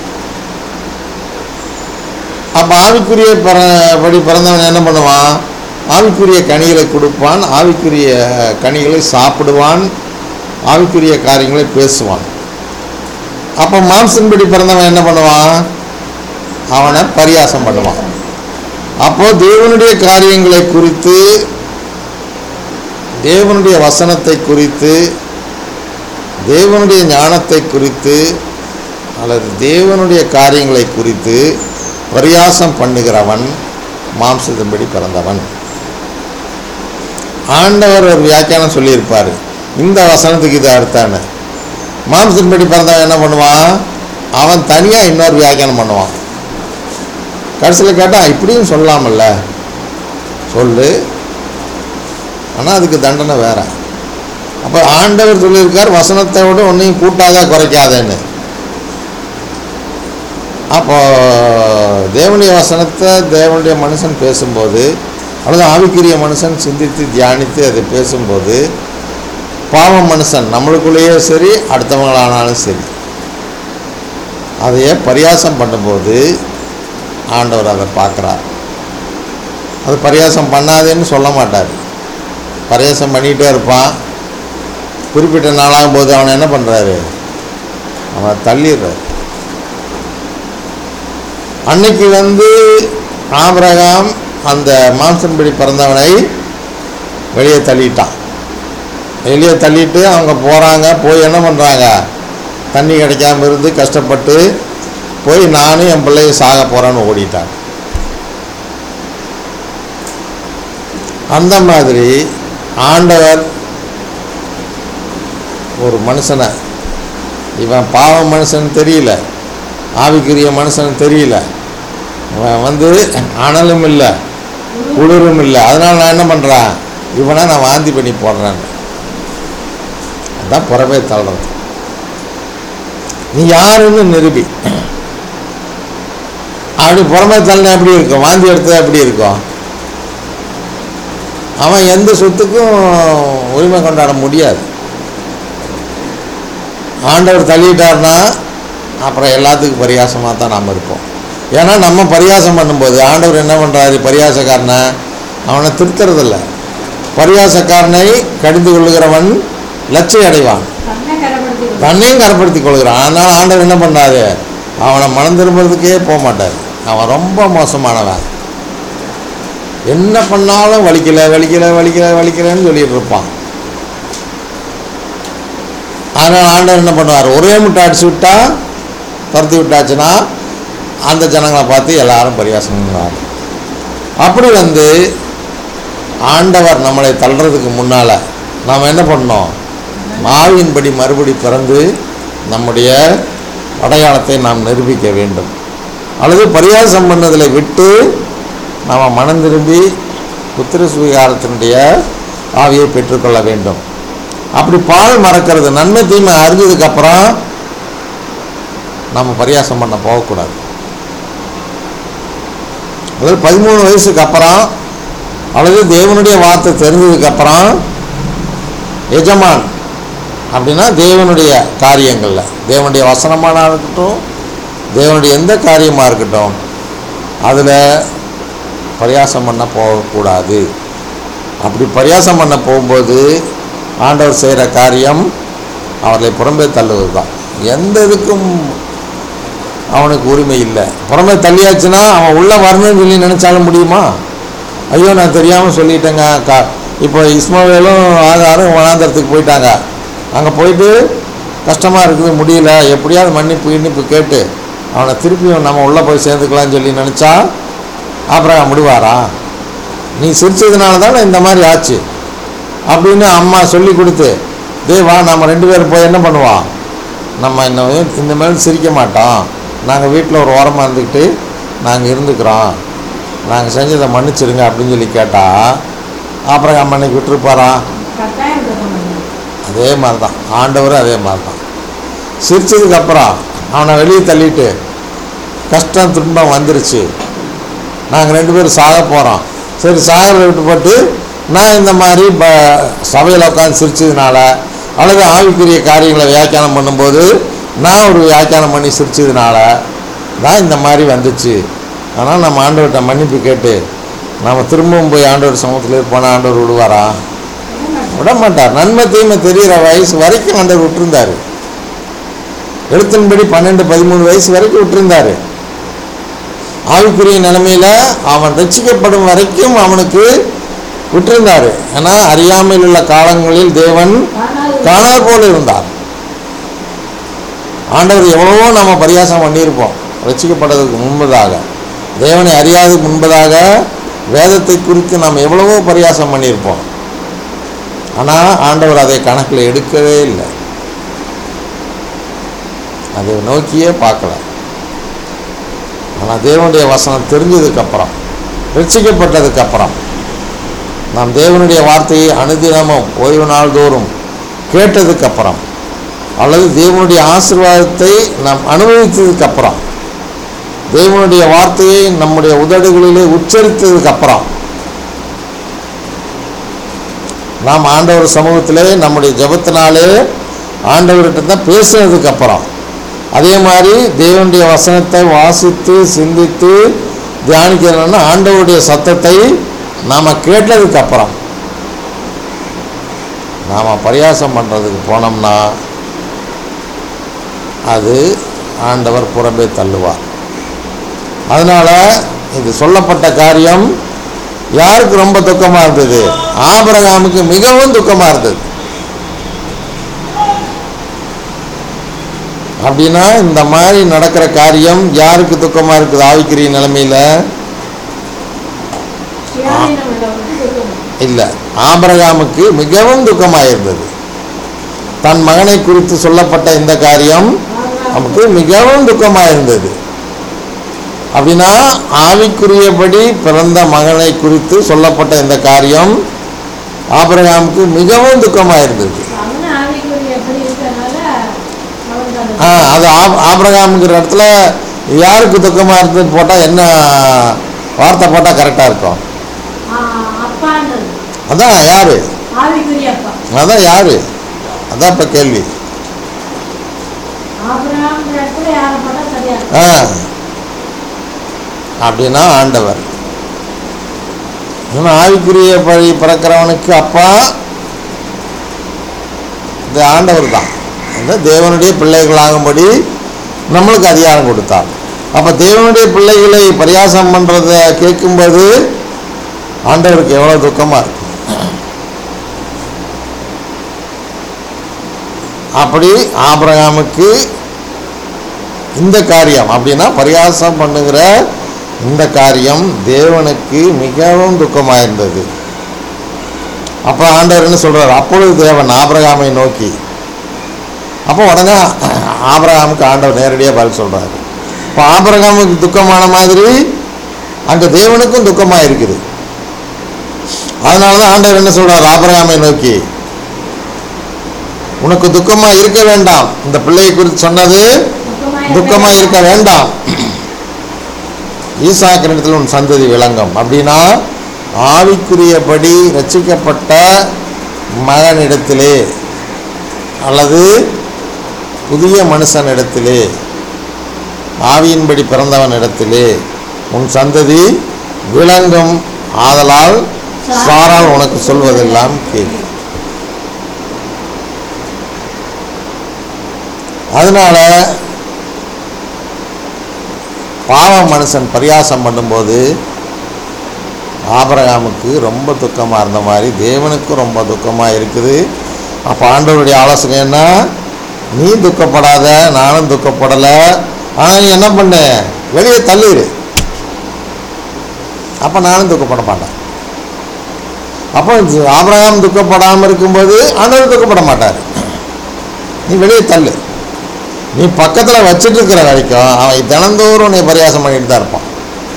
அப்போ ஆவிக்குரிய பிற படி பிறந்தவன் என்ன பண்ணுவான் ஆவிக்குரிய கனிகளை கொடுப்பான் ஆவிக்குரிய கனிகளை சாப்பிடுவான் ஆவிக்குரிய காரியங்களை பேசுவான் அப்போ மாம்சன்படி பிறந்தவன் என்ன பண்ணுவான் அவனை பரியாசம் பண்ணுவான் அப்போ தேவனுடைய காரியங்களை குறித்து தேவனுடைய வசனத்தை குறித்து தேவனுடைய ஞானத்தை குறித்து அல்லது தேவனுடைய காரியங்களை குறித்து பரியாசம் பண்ணுகிறவன் மாம்சத்தின்படி பிறந்தவன் ஆண்டவர் ஒரு வியாக்கியானம் சொல்லியிருப்பார் இந்த வசனத்துக்கு இது அர்த்தான்னு மாம்சத்தின்படி பிறந்தவன் என்ன பண்ணுவான் அவன் தனியாக இன்னொரு வியாக்கியானம் பண்ணுவான் கடைசியில் கேட்டால் இப்படியும் சொல்லலாமல்ல சொல்லு ஆனால் அதுக்கு தண்டனை வேற அப்போ ஆண்டவர் சொல்லியிருக்கார் வசனத்தை விட ஒன்றையும் கூட்டாத குறைக்காதேன்னு அப்போ தேவனுடைய வசனத்தை தேவனுடைய மனுஷன் பேசும்போது அல்லது ஆவிக்குரிய மனுஷன் சிந்தித்து தியானித்து அதை பேசும்போது பாவம் மனுஷன் நம்மளுக்குள்ளேயே சரி அடுத்தவங்களானாலும் சரி அதையே பரியாசம் பண்ணும்போது ஆண்டவர் அதை பார்க்குறார் அது பரியாசம் பண்ணாதேன்னு சொல்ல மாட்டார் பரியாசம் பண்ணிகிட்டே இருப்பான் குறிப்பிட்ட நாளாகும் போது அவனை என்ன பண்ணுறாரு அவன் தள்ளிடுறாரு அன்னைக்கு வந்து ஆபிரகாம் அந்த மாம்சன்படி பிறந்தவனை வெளியே தள்ளிட்டான் வெளியே தள்ளிட்டு அவங்க போகிறாங்க போய் என்ன பண்ணுறாங்க தண்ணி கிடைக்காம இருந்து கஷ்டப்பட்டு போய் நானும் என் பிள்ளையும் சாக போகிறேன்னு ஓடிட்டாங்க அந்த மாதிரி ஆண்டவர் ஒரு மனுஷனை இவன் பாவ மனுஷன் தெரியல ஆவிக்குரிய மனுஷன் தெரியல இவன் வந்து அனலும் இல்லை குளிரும் இல்லை அதனால் நான் என்ன பண்ணுறேன் இவனை நான் வாந்தி பண்ணி போடுறேன் அதான் புறவே தள்ளுறது நீ யாருன்னு நிரூபி அப்படி புறமே தள்ளினா எப்படி இருக்கும் வாந்தி எடுத்தா எப்படி இருக்கும் அவன் எந்த சொத்துக்கும் உரிமை கொண்டாட முடியாது ஆண்டவர் தள்ளிட்டார்னா அப்புறம் எல்லாத்துக்கும் பரியாசமாக தான் நாம் இருப்போம் ஏன்னா நம்ம பரியாசம் பண்ணும்போது ஆண்டவர் என்ன பண்ணுறாரு பரியாசக்காரனை அவனை திருத்துறதில்ல பரியாசக்காரனை கடிந்து கொள்ளுகிறவன் லட்சை அடைவான் தன்னை கரப்படுத்தி கொள். தன்னையும் கரப்படுத்திக் கொள்கிறான் ஆனால் ஆண்டவர் என்ன பண்ணாரு அவனை மனம் திரும்புறதுக்கே போக மாட்டார் அவன் ரொம்ப மோசமானவன் என்ன பண்ணாலும் வலிக்கல வலிக்கல வலிக்கல வலிக்கலன்னு சொல்லிட்டு இருப்பான் அதனால் ஆண்டவர் என்ன பண்ணுவார் ஒரே முட்டை அடிச்சு விட்டா துரத்தி விட்டாச்சுன்னா அந்த ஜனங்களை பார்த்து எல்லாரும் பரியாசம் பண்ணுவார் அப்படி வந்து ஆண்டவர் நம்மளை தள்ளுறதுக்கு முன்னால் நாம் என்ன பண்ணோம் ஆவியின்படி மறுபடி பிறந்து நம்முடைய அடையாளத்தை நாம் நிரூபிக்க வேண்டும் அல்லது பரியாசம் பண்ணதில் விட்டு நாம் மனம் திரும்பி புத்திர சுவீகாரத்தினுடைய ஆவியை பெற்றுக்கொள்ள வேண்டும் அப்படி பால் மறக்கிறது நன்மை தீமை அறிஞ்சதுக்கப்புறம் நம்ம பரியாசம் பண்ண போகக்கூடாது அதாவது பதிமூணு வயசுக்கு அப்புறம் அல்லது தேவனுடைய வார்த்தை தெரிஞ்சதுக்கப்புறம் எஜமான் அப்படின்னா தேவனுடைய காரியங்களில் தேவனுடைய வசனமான இருக்கட்டும் தேவனுடைய எந்த காரியமாக இருக்கட்டும் அதில் பரியாசம் பண்ண போகக்கூடாது அப்படி பரியாசம் பண்ண போகும்போது ஆண்டவர் செய்கிற காரியம் அவர்களை புறம்பே தள்ளுவது தான் எந்த இதுக்கும் அவனுக்கு உரிமை இல்லை புறமே தள்ளியாச்சுன்னா அவன் உள்ளே வரணும்னு சொல்லி நினச்சாலும் முடியுமா ஐயோ நான் தெரியாமல் சொல்லிட்டேங்க கா இப்போ இஸ்மாவேலும் ஆதாரும் வனாந்தரத்துக்கு போயிட்டாங்க அங்கே போயிட்டு கஷ்டமாக இருக்குது முடியல எப்படியாவது மன்னிப்பு இன்னிப்பு கேட்டு அவனை திருப்பியும் நம்ம உள்ளே போய் சேர்ந்துக்கலாம்னு சொல்லி நினச்சா அப்புறம் முடிவாரா நீ சிரிச்சதுனால தானே இந்த மாதிரி ஆச்சு அப்படின்னு அம்மா சொல்லி கொடுத்து தேவா நம்ம ரெண்டு பேரும் போய் என்ன பண்ணுவோம் நம்ம இந்த இந்த மேலே சிரிக்க மாட்டோம் நாங்கள் வீட்டில் ஒரு ஓரமாக இருந்துக்கிட்டு நாங்கள் இருந்துக்கிறோம் நாங்கள் செஞ்சதை மன்னிச்சிருங்க அப்படின்னு சொல்லி கேட்டால் அப்புறம் அம்மா இன்னைக்கு விட்டுருப்பாரா கட்டாயம் இருக்க மாட்டேன் அதே மாதிரி தான் ஆண்டவரும் அதே மாதிரி தான் சிரிச்சதுக்கப்புறம் அவனை வெளியே தள்ளிட்டு கஷ்டம் துன்பம் வந்துருச்சு நாங்கள் ரெண்டு பேரும் சாக போகிறோம் சரி சாகரை விட்டு போட்டு நான் இந்த மாதிரி ப சபையில் உட்காந்து சிரிச்சதுனால அல்லது ஆவிக்குரிய காரியங்களை வியாக்கியானம் பண்ணும்போது நான் ஒரு வியாக்கியானம் பண்ணி சிரிச்சதுனால தான் இந்த மாதிரி வந்துச்சு ஆனால் நம்ம ஆண்டவர்கிட்ட மன்னிப்பு கேட்டு நம்ம திரும்பவும் போய் ஆண்டவர் சமூகத்தில் இருப்போனா ஆண்டவர் விடுவாரா விட மாட்டார் நன்மை தீமை தெரிகிற வயசு வரைக்கும் ஆண்டவர் விட்டுருந்தாரு எழுத்தின்படி பன்னெண்டு பதிமூணு வயசு வரைக்கும் விட்டுருந்தாரு ஆவிக்குரிய நிலைமையில அவன் ரட்சிக்கப்படும் வரைக்கும் அவனுக்கு விட்டிருந்தாரு ஏன்னா அறியாமையில் உள்ள காலங்களில் தேவன் ஆனால் காணாத போல இருந்தார் ஆண்டவர் எவ்வளவோ நம்ம பரியாசம் பண்ணியிருப்போம் ரட்சிக்கப்படுறதுக்கு முன்பதாக தேவனை அறியாததுக்கு முன்பதாக வேதத்தை குறித்து நாம் எவ்வளவோ பரியாசம் பண்ணியிருப்போம் ஆனால் ஆண்டவர் அதை கணக்கில் எடுக்கவே இல்லை அதை நோக்கியே பார்க்கல ஆனால் தேவனுடைய வசனம் தெரிஞ்சதுக்கப்புறம் ரட்சிக்கப்பட்டதுக்கப்புறம் நாம் தேவனுடைய வார்த்தையை அனுதினமும் ஓய்வு நாள் தோறும் கேட்டதுக்கப்புறம் அல்லது தேவனுடைய ஆசீர்வாதத்தை நாம் அனுபவித்ததுக்கப்புறம் தேவனுடைய வார்த்தையை நம்முடைய உதடுகளிலே உச்சரித்ததுக்கப்புறம் நாம் ஆண்டவர் சமூகத்திலே நம்முடைய ஜெபத்தினாலே ஆண்டவர்கிட்ட தான் பேசுனதுக்கப்புறம் அதே மாதிரி தேவனுடைய வசனத்தை வாசித்து சிந்தித்து தியானிக்கிறோம்னா ஆண்டவருடைய சத்தத்தை நாம் கேட்டதுக்கப்புறம் நாம் பரியாசம் பண்ணுறதுக்கு போனோம்னா அது ஆண்டவர் புறம்பே தள்ளுவார் அதனால் இது சொல்லப்பட்ட காரியம் யாருக்கு ரொம்ப துக்கமாக இருந்தது ஆபிரகாமுக்கு மிகவும் துக்கமாக இருந்தது அப்படின்னா இந்த மாதிரி நடக்கிற காரியம் யாருக்கு துக்கமாக இருக்குது ஆவிக்குரிய நிலைமையில் சுயாதீனம் உள்ளவனுக்கு துக்கம். இல்லை ஆபிரகாமுக்கு மிகவும் துக்கமாக இருந்தது தன் மகனை குறித்து சொல்லப்பட்ட இந்த காரியம் நமக்கு மிகவும் துக்கமாக இருந்தது அப்படின்னா ஆவிக்குரியபடி பிறந்த மகனை குறித்து சொல்லப்பட்ட இந்த காரியம் ஆபிரகாமுக்கு மிகவும் துக்கமாக இருந்தது அவனு ஆவிக்குரிய எப்படி இருக்கறனால அவனுக்கு அந்த ஆ அது ஆப் ஆபிரகாமுங்கிற இடத்துல யாருக்கு துக்கமாக இருந்ததுன்னு போட்டால் என்ன வார்த்தை போட்டால் கரெக்டாக இருக்கும் ஆ, அப்பான்றது அதான் யார் ஆவிக்குரிய அப்பா அதான் யார் அதான் இப்போ கேள்வி ஆபிரகாம்ங்கிற இடத்துல யாரை போட்டா சரியா இருக்கும். ஆ அப்படின்னா ஆண்டவர் இன்னும் ஆவிக்குரிய பழி பிறக்கிறவனுக்கு அப்பா இந்த ஆண்டவர் தான் இந்த தேவனுடைய பிள்ளைகளாகும்படி நம்மளுக்கு அதிகாரம் கொடுத்தார் அப்போ தேவனுடைய பிள்ளைகளை பரியாசம் பண்ணுறத கேட்கும்போது ஆண்டவருக்கு எவ்வளோ துக்கமாக இருக்கு அப்படி ஆபிரகாமுக்கு இந்த காரியம் அப்படின்னா பரியாசம் பண்ணுகிற இந்த காரியம் தேவனுக்கு மிகவும் துக்கமாக இருந்தது அப்போ ஆண்டவர் என்ன சொல்றார் அப்பொழுது தேவன் ஆபிரகாமை நோக்கி அப்போ உடனே ஆபிரகாமுக்கு ஆண்டவர் நேரடியாக பதில் சொல்றாரு இப்போ ஆபிரகாமுக்கு துக்கமான மாதிரி அங்கே தேவனுக்கும் துக்கமாக இருக்குது அதனால தான் ஆண்டவர் என்ன சொல்றார் ஆபிரகாமை நோக்கி உனக்கு துக்கமாக இருக்க வேண்டாம் இந்த பிள்ளையை குறித்து சொன்னது துக்கமாக இருக்க வேண்டாம் ஈசாக்கினிடத்தில் உன் சந்ததி விளங்கும் அப்படின்னா ஆவிக்குரியபடி ரட்சிக்கப்பட்ட மகனிடத்திலே அல்லது புதிய மனுஷனிடத்திலே ஆவியின்படி பிறந்தவனிடத்திலே உன் சந்ததி விளங்கும் ஆதலால் சாரால் உனக்கு சொல்வதெல்லாம் கேள் அதனால பாவ மனுஷன் பரியாசம் பண்ணும்போது ஆபிரகாமுக்கு ரொம்ப துக்கமாக இருந்த மாதிரி தேவனுக்கும் ரொம்ப துக்கமாக இருக்குது அப்போ ஆண்டவருடைய ஆலோசனை என்ன நீ துக்கப்படாத நானும் துக்கப்படலை ஆனால் நீ என்ன பண்ண வெளியே தள்ளிடு அப்போ நானும் துக்கப்பட மாட்டேன் அப்போ ஆபிரகாம் துக்கப்படாமல் இருக்கும்போது ஆண்டவர் துக்கப்பட மாட்டார் நீ வெளியே தள்ளு நீ பக்கத்தில் வச்சுட்டு இருக்கிற வரைக்கும் அவன் தினந்தோறும் உன்னை பரியாசம் பண்ணிட்டு தான் இருப்பான்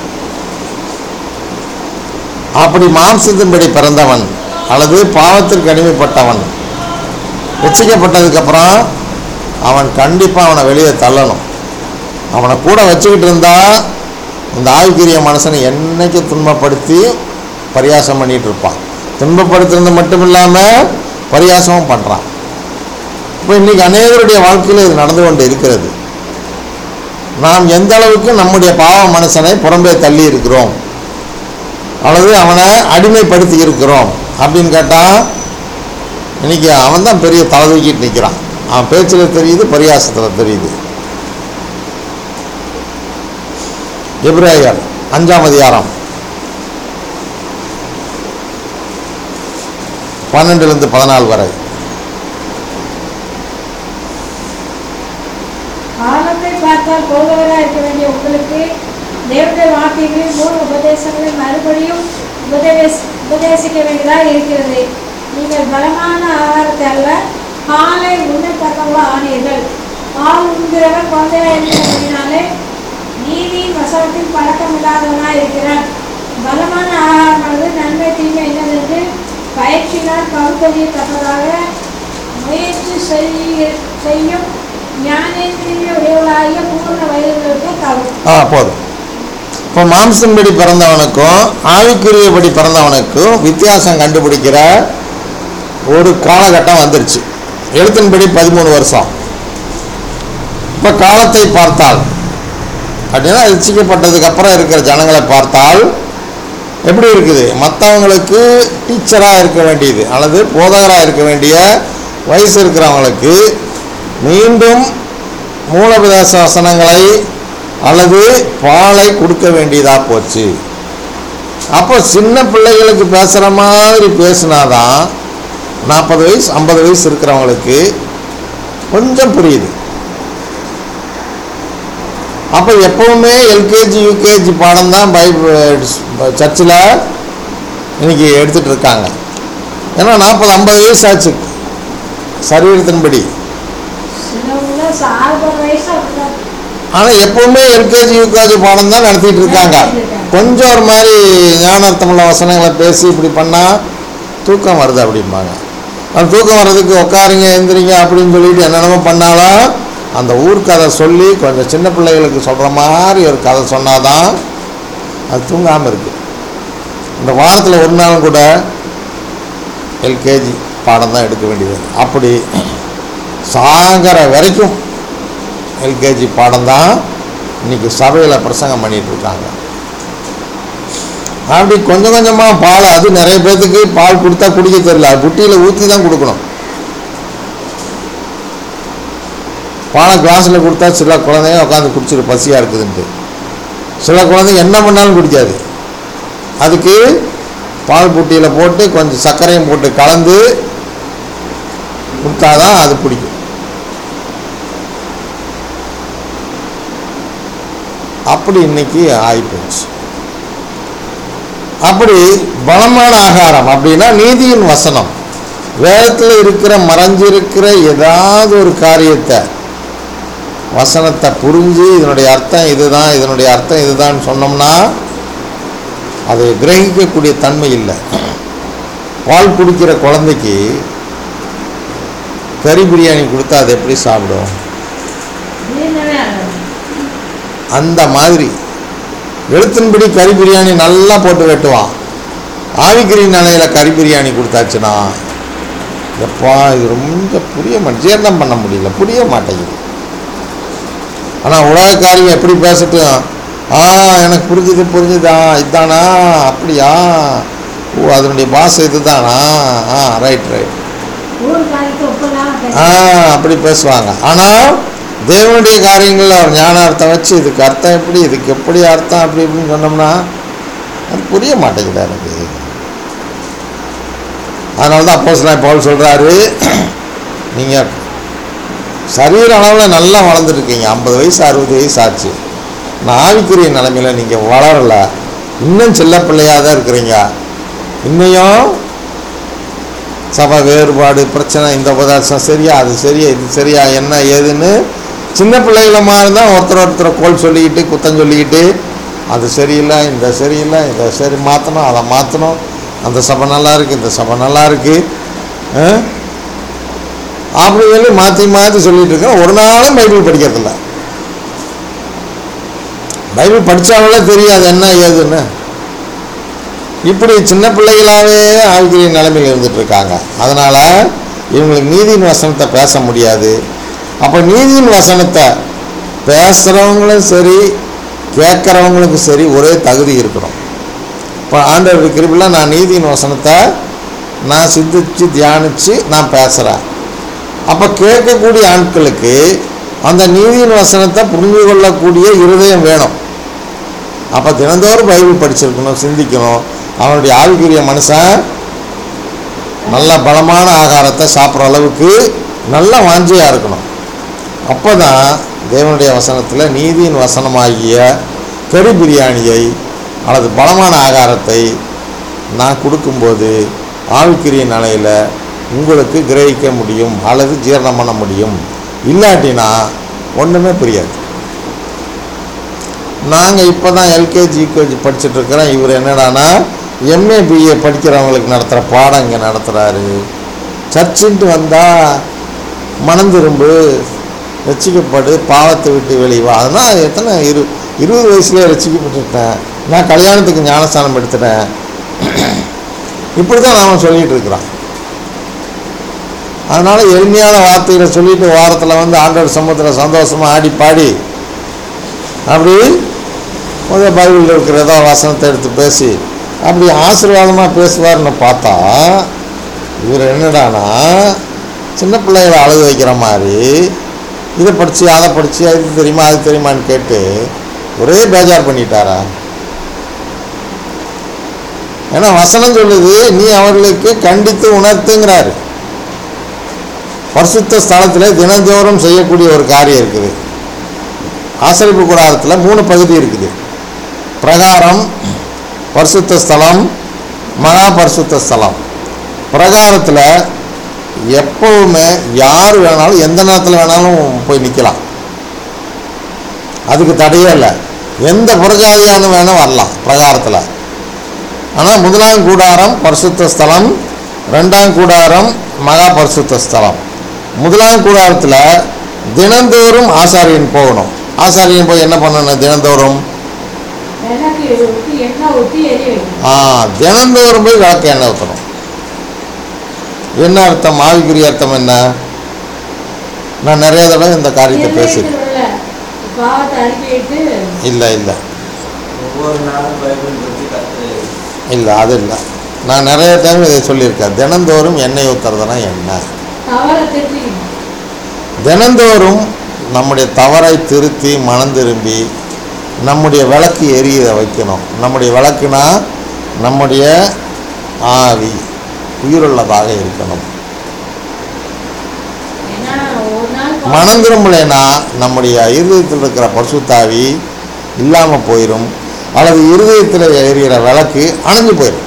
அப்படி மாம்சத்தின்படி பிறந்தவன் அல்லது பாவத்திற்கு அடிமைப்பட்டவன் ரட்சிக்கப்பட்டதுக்கப்புறம் அவன் கண்டிப்பாக அவனை வெளியே தள்ளணும் அவனை கூட வச்சுக்கிட்டு இருந்தா இந்த ஆவிக்குரிய மனுஷனை என்னைக்கு துன்பப்படுத்தி பரியாசம் பண்ணிட்டு இருப்பான் துன்பப்படுத்துறது மட்டும் இல்லாமல் பரியாசமும் பண்ணுறான் இப்போ இன்னைக்கு அநேகருடைய வாழ்க்கையில் இது நடந்து கொண்டு இருக்கிறது நாம் எந்த அளவுக்கு நம்முடைய பாவ மனுஷனை புறம்பே தள்ளி இருக்கிறோம் அல்லது அவனை அடிமைப்படுத்தி இருக்கிறோம் அப்படின்னு கேட்டால் இன்னைக்கு அவன் தான் பெரிய தலை தூக்கிட்டு நிற்கிறான் அவன் பேச்சில் தெரியுது பரியாசத்தில் தெரியுது எப்ரேயர் அஞ்சாம் அதிகாரம் பன்னெண்டுலேருந்து பதினாலு வரை காலத்தை பார்த்தால் போதவராக இருக்க வேண்டிய உங்களுக்கு தேவனுடைய வார்த்தைகளில் மூணு உபதேசங்களை மறுபடியும் உபதேச உபதேசிக்க வேண்டியதாக இருக்கிறது நீங்கள் பலமான ஆகாரத்தை அல்ல காலை உண்ணத்தக்கவா ஆனீர்கள் பால் உண்கிறவன் குழந்தையா இருக்கிறபடினாலே நீதியின் வசனத்தில் பழக்கம் இல்லாதவனாக இருக்கிறான் பலமான ஆகாரமானது நன்மை தீமை என்னவென்று பயிற்சினால் பகுத்தறியத்தக்கதாக முயற்சி செய்ய செய்யும் ஞானேந்திரிய உடையவளாகிய பூர்ண வயதுகளுக்கு தகும் ஆ போதும் இப்போ மாம்சன்படி பிறந்தவனுக்கும் ஆவிக்குரியபடி பிறந்தவனுக்கும் வித்தியாசம் கண்டுபிடிக்கிற ஒரு காலகட்டம் வந்துருச்சு எழுத்தின்படி பதிமூணு வருஷம் இப்போ காலத்தை பார்த்தால் அப்படின்னா ரசிக்கப்பட்டதுக்கு அப்புறம் இருக்கிற ஜனங்களை பார்த்தால் எப்படி இருக்குது மற்றவங்களுக்கு டீச்சராக இருக்க வேண்டியது அல்லது போதகராக இருக்க வேண்டிய வயசு இருக்கிறவங்களுக்கு மீண்டும் மூலபிரதேச வசனங்களை அல்லது பாலை கொடுக்க வேண்டியதாக போச்சு அப்போ சின்ன பிள்ளைகளுக்கு பேசுகிற மாதிரி பேசினாதான் நாற்பது வயசு ஐம்பது வயசு இருக்கிறவங்களுக்கு கொஞ்சம் புரியுது அப்போ எப்பவுமே எல்கேஜி யூகேஜி பாடம் தான் பைபிள் சர்ச்சில் இன்னைக்கு எடுத்துட்டு இருக்காங்க ஏன்னா நாற்பது ஐம்பது வயசு ஆச்சு சரீரத்தின்படி சிலவங்க சார்பர் வயசு அப்படிதான் ஆனால் எப்பவுமே எல்கேஜி யூகேஜி பாடம் தான் நடத்திட்டு இருக்காங்க கொஞ்சம் ஒரு மாதிரி ஞானார்த்தமுள்ள வசனங்களை பேசி இப்படி பண்ணால் தூக்கம் வருது அப்படிம்பாங்க அந்த தூக்கம் வர்றதுக்கு உட்காருங்க எந்திரிங்க அப்படின்னு சொல்லிட்டு என்னென்னமோ பண்ணாலும் அந்த ஊர் கதை சொல்லி கொஞ்சம் சின்ன பிள்ளைகளுக்கு சொல்கிற மாதிரி ஒரு கதை சொன்னாதான் அது தூங்காமல் இருக்குது இந்த வாரத்தில் ஒரு நாள் கூட எல்கேஜி பாடம் தான் எடுக்க வேண்டியது அப்படி சாகர வரைக்கும் எல்கேஜி பாடம் தான் இன்னைக்கு சபையில் பிரசங்கம் பண்ணிட்டு இருக்காங்க அப்படி கொஞ்சம் கொஞ்சமாக பால் அது நிறைய பேர்த்துக்கு பால் கொடுத்தா குடிக்க தெரியல புட்டியில் ஊற்றி தான் கொடுக்கணும் பாலை கிளாஸில் கொடுத்தா சில குழந்தைங்க உட்காந்து குடிச்சிரு பசியாக இருக்குதுன்ட்டு சில குழந்தைங்க என்ன பண்ணாலும் குடிக்காது அதுக்கு பால் புட்டியில் போட்டு கொஞ்சம் சர்க்கரையும் போட்டு கலந்து கொடுத்தாதான் அது பிடிக்கும் அப்படி இன்னைக்கு ஆகிப்போச்சு அப்படி பலமான ஆகாரம் அப்படின்னா நீதியின் வசனம் வேதத்தில் இருக்கிற மறைஞ்சிருக்கிற ஏதாவது ஒரு காரியத்தை வசனத்தை புரிஞ்சு இதனுடைய அர்த்தம் இதுதான் இதனுடைய அர்த்தம் இதுதான் சொன்னோம்னா அதை கிரகிக்கக்கூடிய தன்மை இல்லை பால் குடிக்கிற குழந்தைக்கு கறி பிரியாணி கொடுத்தா அது எப்படி சாப்பிடும் ஜீரணமே ஆகாது அந்த மாதிரி எழுத்தின்படி கறி பிரியாணி நல்லா போட்டு வெட்டுவான் ஆவிக்கறி நிலையில் கறி பிரியாணி கொடுத்தாச்சுன்னா எப்பா இது ரொம்ப புரிய மாட்டேன் ஜீரணம் பண்ண முடியல புரிய மாட்டேங்குது ஆனால் உலகக்காரியம் எப்படி பேசட்டும் ஆ எனக்கு புரிஞ்சுது புரிஞ்சுதா இதானா அப்படியா ஓ அதனுடைய பாஷை இதுதானா ஆ ரைட் ரைட் ஊர் காரிக்கு ஒப்பலாம் ஆ அப்படி பேசுவாங்க ஆனால் தேவனுடைய காரியங்களில் ஒரு ஞானார்த்தம் வச்சு இதுக்கு அர்த்தம் எப்படி இதுக்கு எப்படி அர்த்தம் அப்படி இப்படின்னு சொன்னோம்னா அது புரிய மாட்டேங்குது எனக்கு அதனால தான் அப்போ சில பவுல் சொல்கிறாரு நீங்கள் சரீர அளவில் நல்லா வளர்ந்துருக்கீங்க ஐம்பது வயசு அறுபது வயசு ஆச்சு நான் ஆவிக்குரிய நிலைமையில் நீங்கள் வளரலை இன்னும் சின்ன பிள்ளையாக தான் இருக்கிறீங்க இன்னையும் சபை வேறுபாடு பிரச்சனை இந்த உபதேசம் சரியா அது சரியா இது சரியா என்ன ஏதுன்னு சின்ன பிள்ளைகள மாதிரி தான் ஒருத்தர் ஒருத்தர் கோல் சொல்லிக்கிட்டு குத்தம் சொல்லிக்கிட்டு அது சரியில்லை இந்த சரியில்லை இதை சரி மாற்றணும் அதை மாற்றணும் அந்த சபை நல்லா இருக்குது இந்த சபை நல்லா இருக்குது ஆ? அப்படி சொல்லி மாற்றி மாற்றி சொல்லிட்டு இருக்கேன் ஒரு நாளும் பைபிள் படிக்கிறதில்ல பைபிள் படித்தாங்களே தெரியாது என்ன ஏதுன்னு இப்படி சின்ன பிள்ளைகளாகவே ஆவிக்குரிய நிலைமையில் இருந்துட்டு இருக்காங்க அதனால் இவங்களுக்கு நீதியின் வசனத்தை பேச முடியாது அப்போ நீதியின் வசனத்தை பேசுகிறவங்களும் சரி கேட்குறவங்களுக்கும் சரி ஒரே தகுதி இருக்கணும் இப்போ ஆண்டவர் கிருபில் நான் நீதியின் வசனத்தை நான் சிந்திச்சு தியானித்து நான் பேசுகிறேன் அப்போ கேட்கக்கூடிய ஆட்களுக்கு அந்த நீதியின் வசனத்தை புரிந்து கொள்ளக்கூடிய இருதயம் வேணும் அப்போ தினந்தோறும் பைபிள் படிச்சிருக்கணும் சிந்திக்கணும் அவனுடைய ஆவிக்குரிய மனுஷன் நல்ல பலமான ஆகாரத்தை சாப்பிட்ற அளவுக்கு நல்ல வாஞ்சியாக இருக்கணும் அப்போ தான் தேவனுடைய வசனத்தில் நீதியின் வசனமாகிய கறி பிரியாணியை அல்லது பலமான ஆகாரத்தை நான் கொடுக்கும்போது ஆவிக்குரிய நிலையில் உங்களுக்கு கிரகிக்க முடியும் அல்லது ஜீரணம் பண்ண முடியும் இல்லாட்டினா ஒன்றுமே புரியாது நாங்கள் இப்போ தான் எல்கேஜி யூகேஜி படிச்சுட்ருக்கிறோம் இவர் என்னடானா எம்ஏ பிஏ படிக்கிறவங்களுக்கு நடத்துகிற பாடம் இங்கே நடத்துகிறாரு சர்ச்சுன்ட்டு வந்தால் மனம் திரும்பு ரசிக்கப்படு பாவத்தை விட்டு வெளியே வா அதனால் எத்தனை இரு இருபது வயசுலேயே ரசிக்கப்பட்டுட்டேன் நான் கல்யாணத்துக்கு ஞானஸ்தானம் எடுத்துட்டேன் இப்படி தான் நாம் சொல்லிகிட்டு இருக்கிறோம் அதனால் எளிமையான வார்த்தைகளை சொல்லிட்டு வாரத்தில் வந்து ஆண்டவர் சமூகத்தில் சந்தோஷமாக ஆடி பாடி அப்படி முதல் பைபிளில் இருக்கிற ஏதோ வசனத்தை எடுத்து பேசி அப்படி ஆசீர்வாதமாக பேசுவார்னு பார்த்தா இவர் என்னடானா சின்ன பிள்ளைகளை அழுக வைக்கிற மாதிரி இதை படித்து அதை படித்து அது தெரியுமா அது தெரியுமான்னு கேட்டு ஒரே பேஜார் பண்ணிட்டாரா ஏன்னா வசனம் சொல்லுது நீ அவர்களுக்கு கண்டித்து உணர்த்துங்கிறாரு பரிசுத்த ஸ்தலத்தில் தினந்தோறும் செய்யக்கூடிய ஒரு காரியம் இருக்குது ஆசரிப்பு கூடாரத்தில் மூணு பகுதி இருக்குது பிரகாரம் பரிசுத்த ஸ்தலம் மகா பரிசுத்த ஸ்தலம் பிரகாரத்தில் எப்போவுமே யார் வேணாலும் எந்த நேரத்தில் வேணாலும் போய் நிற்கலாம் அதுக்கு தடையே இல்லை எந்த புறஜாதியான வேணும் வரலாம் பிரகாரத்தில் ஆனால் முதலாம் கூடாரம் பரிசுத்த ஸ்தலம் ரெண்டாம் கூடாரம் மகா பரிசுத்த ஸ்தலம் முதலாம் கூடாரத்தில் தினந்தோறும் ஆசாரியன் போகணும் ஆசாரியன் போய் என்ன பண்ணணும் தினந்தோறும் விளக்கு ஊற்றி எண்ணெய் ஊற்றி எரிய வைக்கணும் ஆ தினந்தோறும் போய் விளக்கு எண்ணெய் ஊற்றணும் என்ன அர்த்தம் ஆவிக்குரிய அர்த்தம் என்ன நான் நிறைய தடவை இந்த காரியத்தை பேசியிருக்கேன் எண்ணெய்க்குள்ள பாவத்தை அறிக்கையிட்டு இல்லை இல்லை ஒவ்வொரு நாளும் பைபிள் பற்றி கற்று இல்லை அது இல்லை நான் நிறைய டைம் இதை சொல்லியிருக்கேன் தினந்தோறும் எண்ணெய் ஊற்றுறதுனா என்ன தவறை தெரிஞ்சுக்கணும் தினந்தோறும் நம்முடைய தவறை திருத்தி மனம் திரும்பி நம்முடைய விளக்கு எரிய வைக்கணும் நம்முடைய விளக்குனா நம்முடைய ஆவி உயிருள்ளதாக இருக்கணும் ஏன்னா ஒரு நாள் பா- மனம் திரும்பலைன்னா நம்முடைய இருதயத்தில் இருக்கிற பரிசுத்தாவி இல்லாமல் போயிடும் அல்லது இருதயத்தில் எரிகிற விளக்கு அணைஞ்சு போயிடும்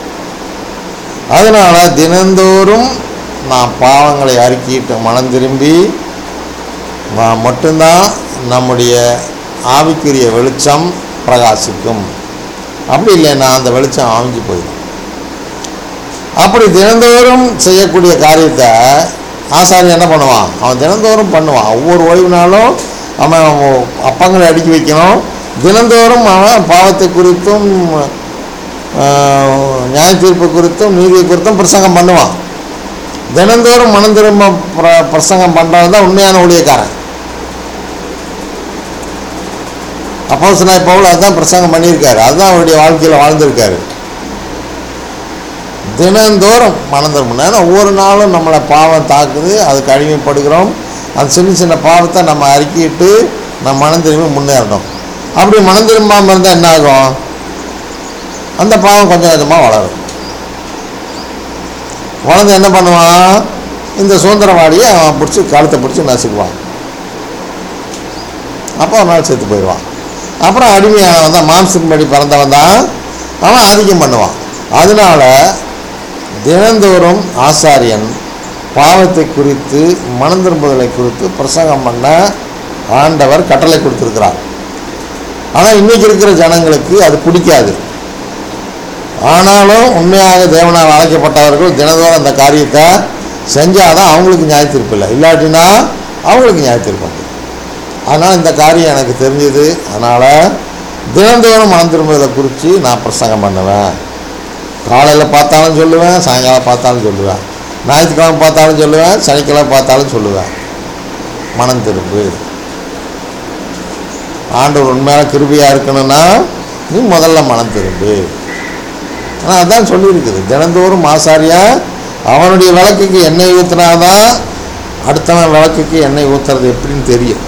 அதனால் தினந்தோறும் நான் பாவங்களை அறிக்கிட்டு மனம் திரும்பி நான் மட்டும்தான் நம்முடைய ஆவிக்குரிய வெளிச்சம் பிரகாசிக்கும் அப்படி இல்லைன்னா அந்த வெளிச்சம் ஆவிஞ்சு போயிடும் அப்படி தினந்தோறும் செய்யக்கூடிய காரியத்தை ஆசாரி என்ன பண்ணுவான் அவன் தினந்தோறும் பண்ணுவான் ஒவ்வொரு ஓய்வு நாளும் அவன் அப்பங்களை அடுக்கி வைக்கணும் தினந்தோறும் அவன் பாவத்தை குறித்தும் ஆஹ், நியாய தீர்ப்பு குறித்தும் நீதியை குறித்தும் பிரசங்கம் பண்ணுவான் தினந்தோறும் மனம் திரும்ப பிர பிரசங்கம் பண்ணுறது தான் உண்மையான ஊழியக்காரன் அப்போ சொன்னால் பவுல் அதுதான் பிரசங்கம் பண்ணியிருக்காரு அதுதான் அவருடைய வாழ்க்கையில் வாழ்ந்திருக்காரு தினந்தோறும் மனம் திரும்பணும் ஏன்னா ஒவ்வொரு நாளும் நம்மளை பாவம் தாக்குது அதுக்கு அடிமைப்படுகிறோம் அந்த சின்ன சின்ன பாவத்தை நம்ம அறிக்கிட்டு நம்ம மனம் திரும்பி முன்னேறணும் அப்படி மனம் திரும்பாமல் இருந்தால் என்ன ஆகும் அந்த பாவம் கொஞ்சம் கொஞ்சமாக வளரும் வளர்ந்து என்ன பண்ணுவான் இந்த சுதந்திரவாடியை அவன் பிடிச்சி கழுத்தை பிடிச்சி நசுக்குவான் அப்போ ஒரு நாள் செத்து போயிடுவான் அப்புறம் அடிமையானவன் தான் மாம்சத்தின்படி பிறந்தவன் தான் அவன் ஆதிக்கம் பண்ணுவான் அதனால தினந்தோறும் ஆசாரியன் பாவத்தை குறித்து மனம் திரும்புதலை குறித்து பிரசங்கம் பண்ண ஆண்டவர் கட்டளை கொடுத்துருக்கிறார் ஆனால் இன்னைக்கு இருக்கிற ஜனங்களுக்கு அது பிடிக்காது ஆனாலும் உண்மையாக தேவனால் அழைக்கப்பட்டவர்கள் தினந்தோறும் அந்த காரியத்தை செஞ்சால் தான் அவங்களுக்கு நியாயத்தீர்ப்பு இல்லை இல்லாட்டினா அவங்களுக்கு நியாயத்தீர்ப்பு உண்டு அதனால் இந்த காரியம் எனக்கு தெரிஞ்சுது அதனால் தினந்தோறும் மனம் திரும்புவதை குறித்து நான் பிரசங்கம் பண்ணுவேன் காலையில் பார்த்தாலும் சொல்லுவேன் சாயங்காலம் பார்த்தாலும் சொல்லுவேன் ஞாயிற்றுக்கிழமை பார்த்தாலும் சொல்லுவேன் சனிக்கிழமை பார்த்தாலும் சொல்லுவேன் மனம் திரும்பு ஆண்டவர் உண்மையான கிருபியாக இருக்கணும்னா நீ முதல்ல மனம் திரும்பு ஆனால் அதான் சொல்லியிருக்குது தினந்தோறும் ஆசாரியா அவனுடைய விளக்குக்கு எண்ணெய் ஊற்றினாதான் அடுத்தவன் விளக்குக்கு எண்ணெய் ஊற்றுறது எப்படின்னு தெரியும்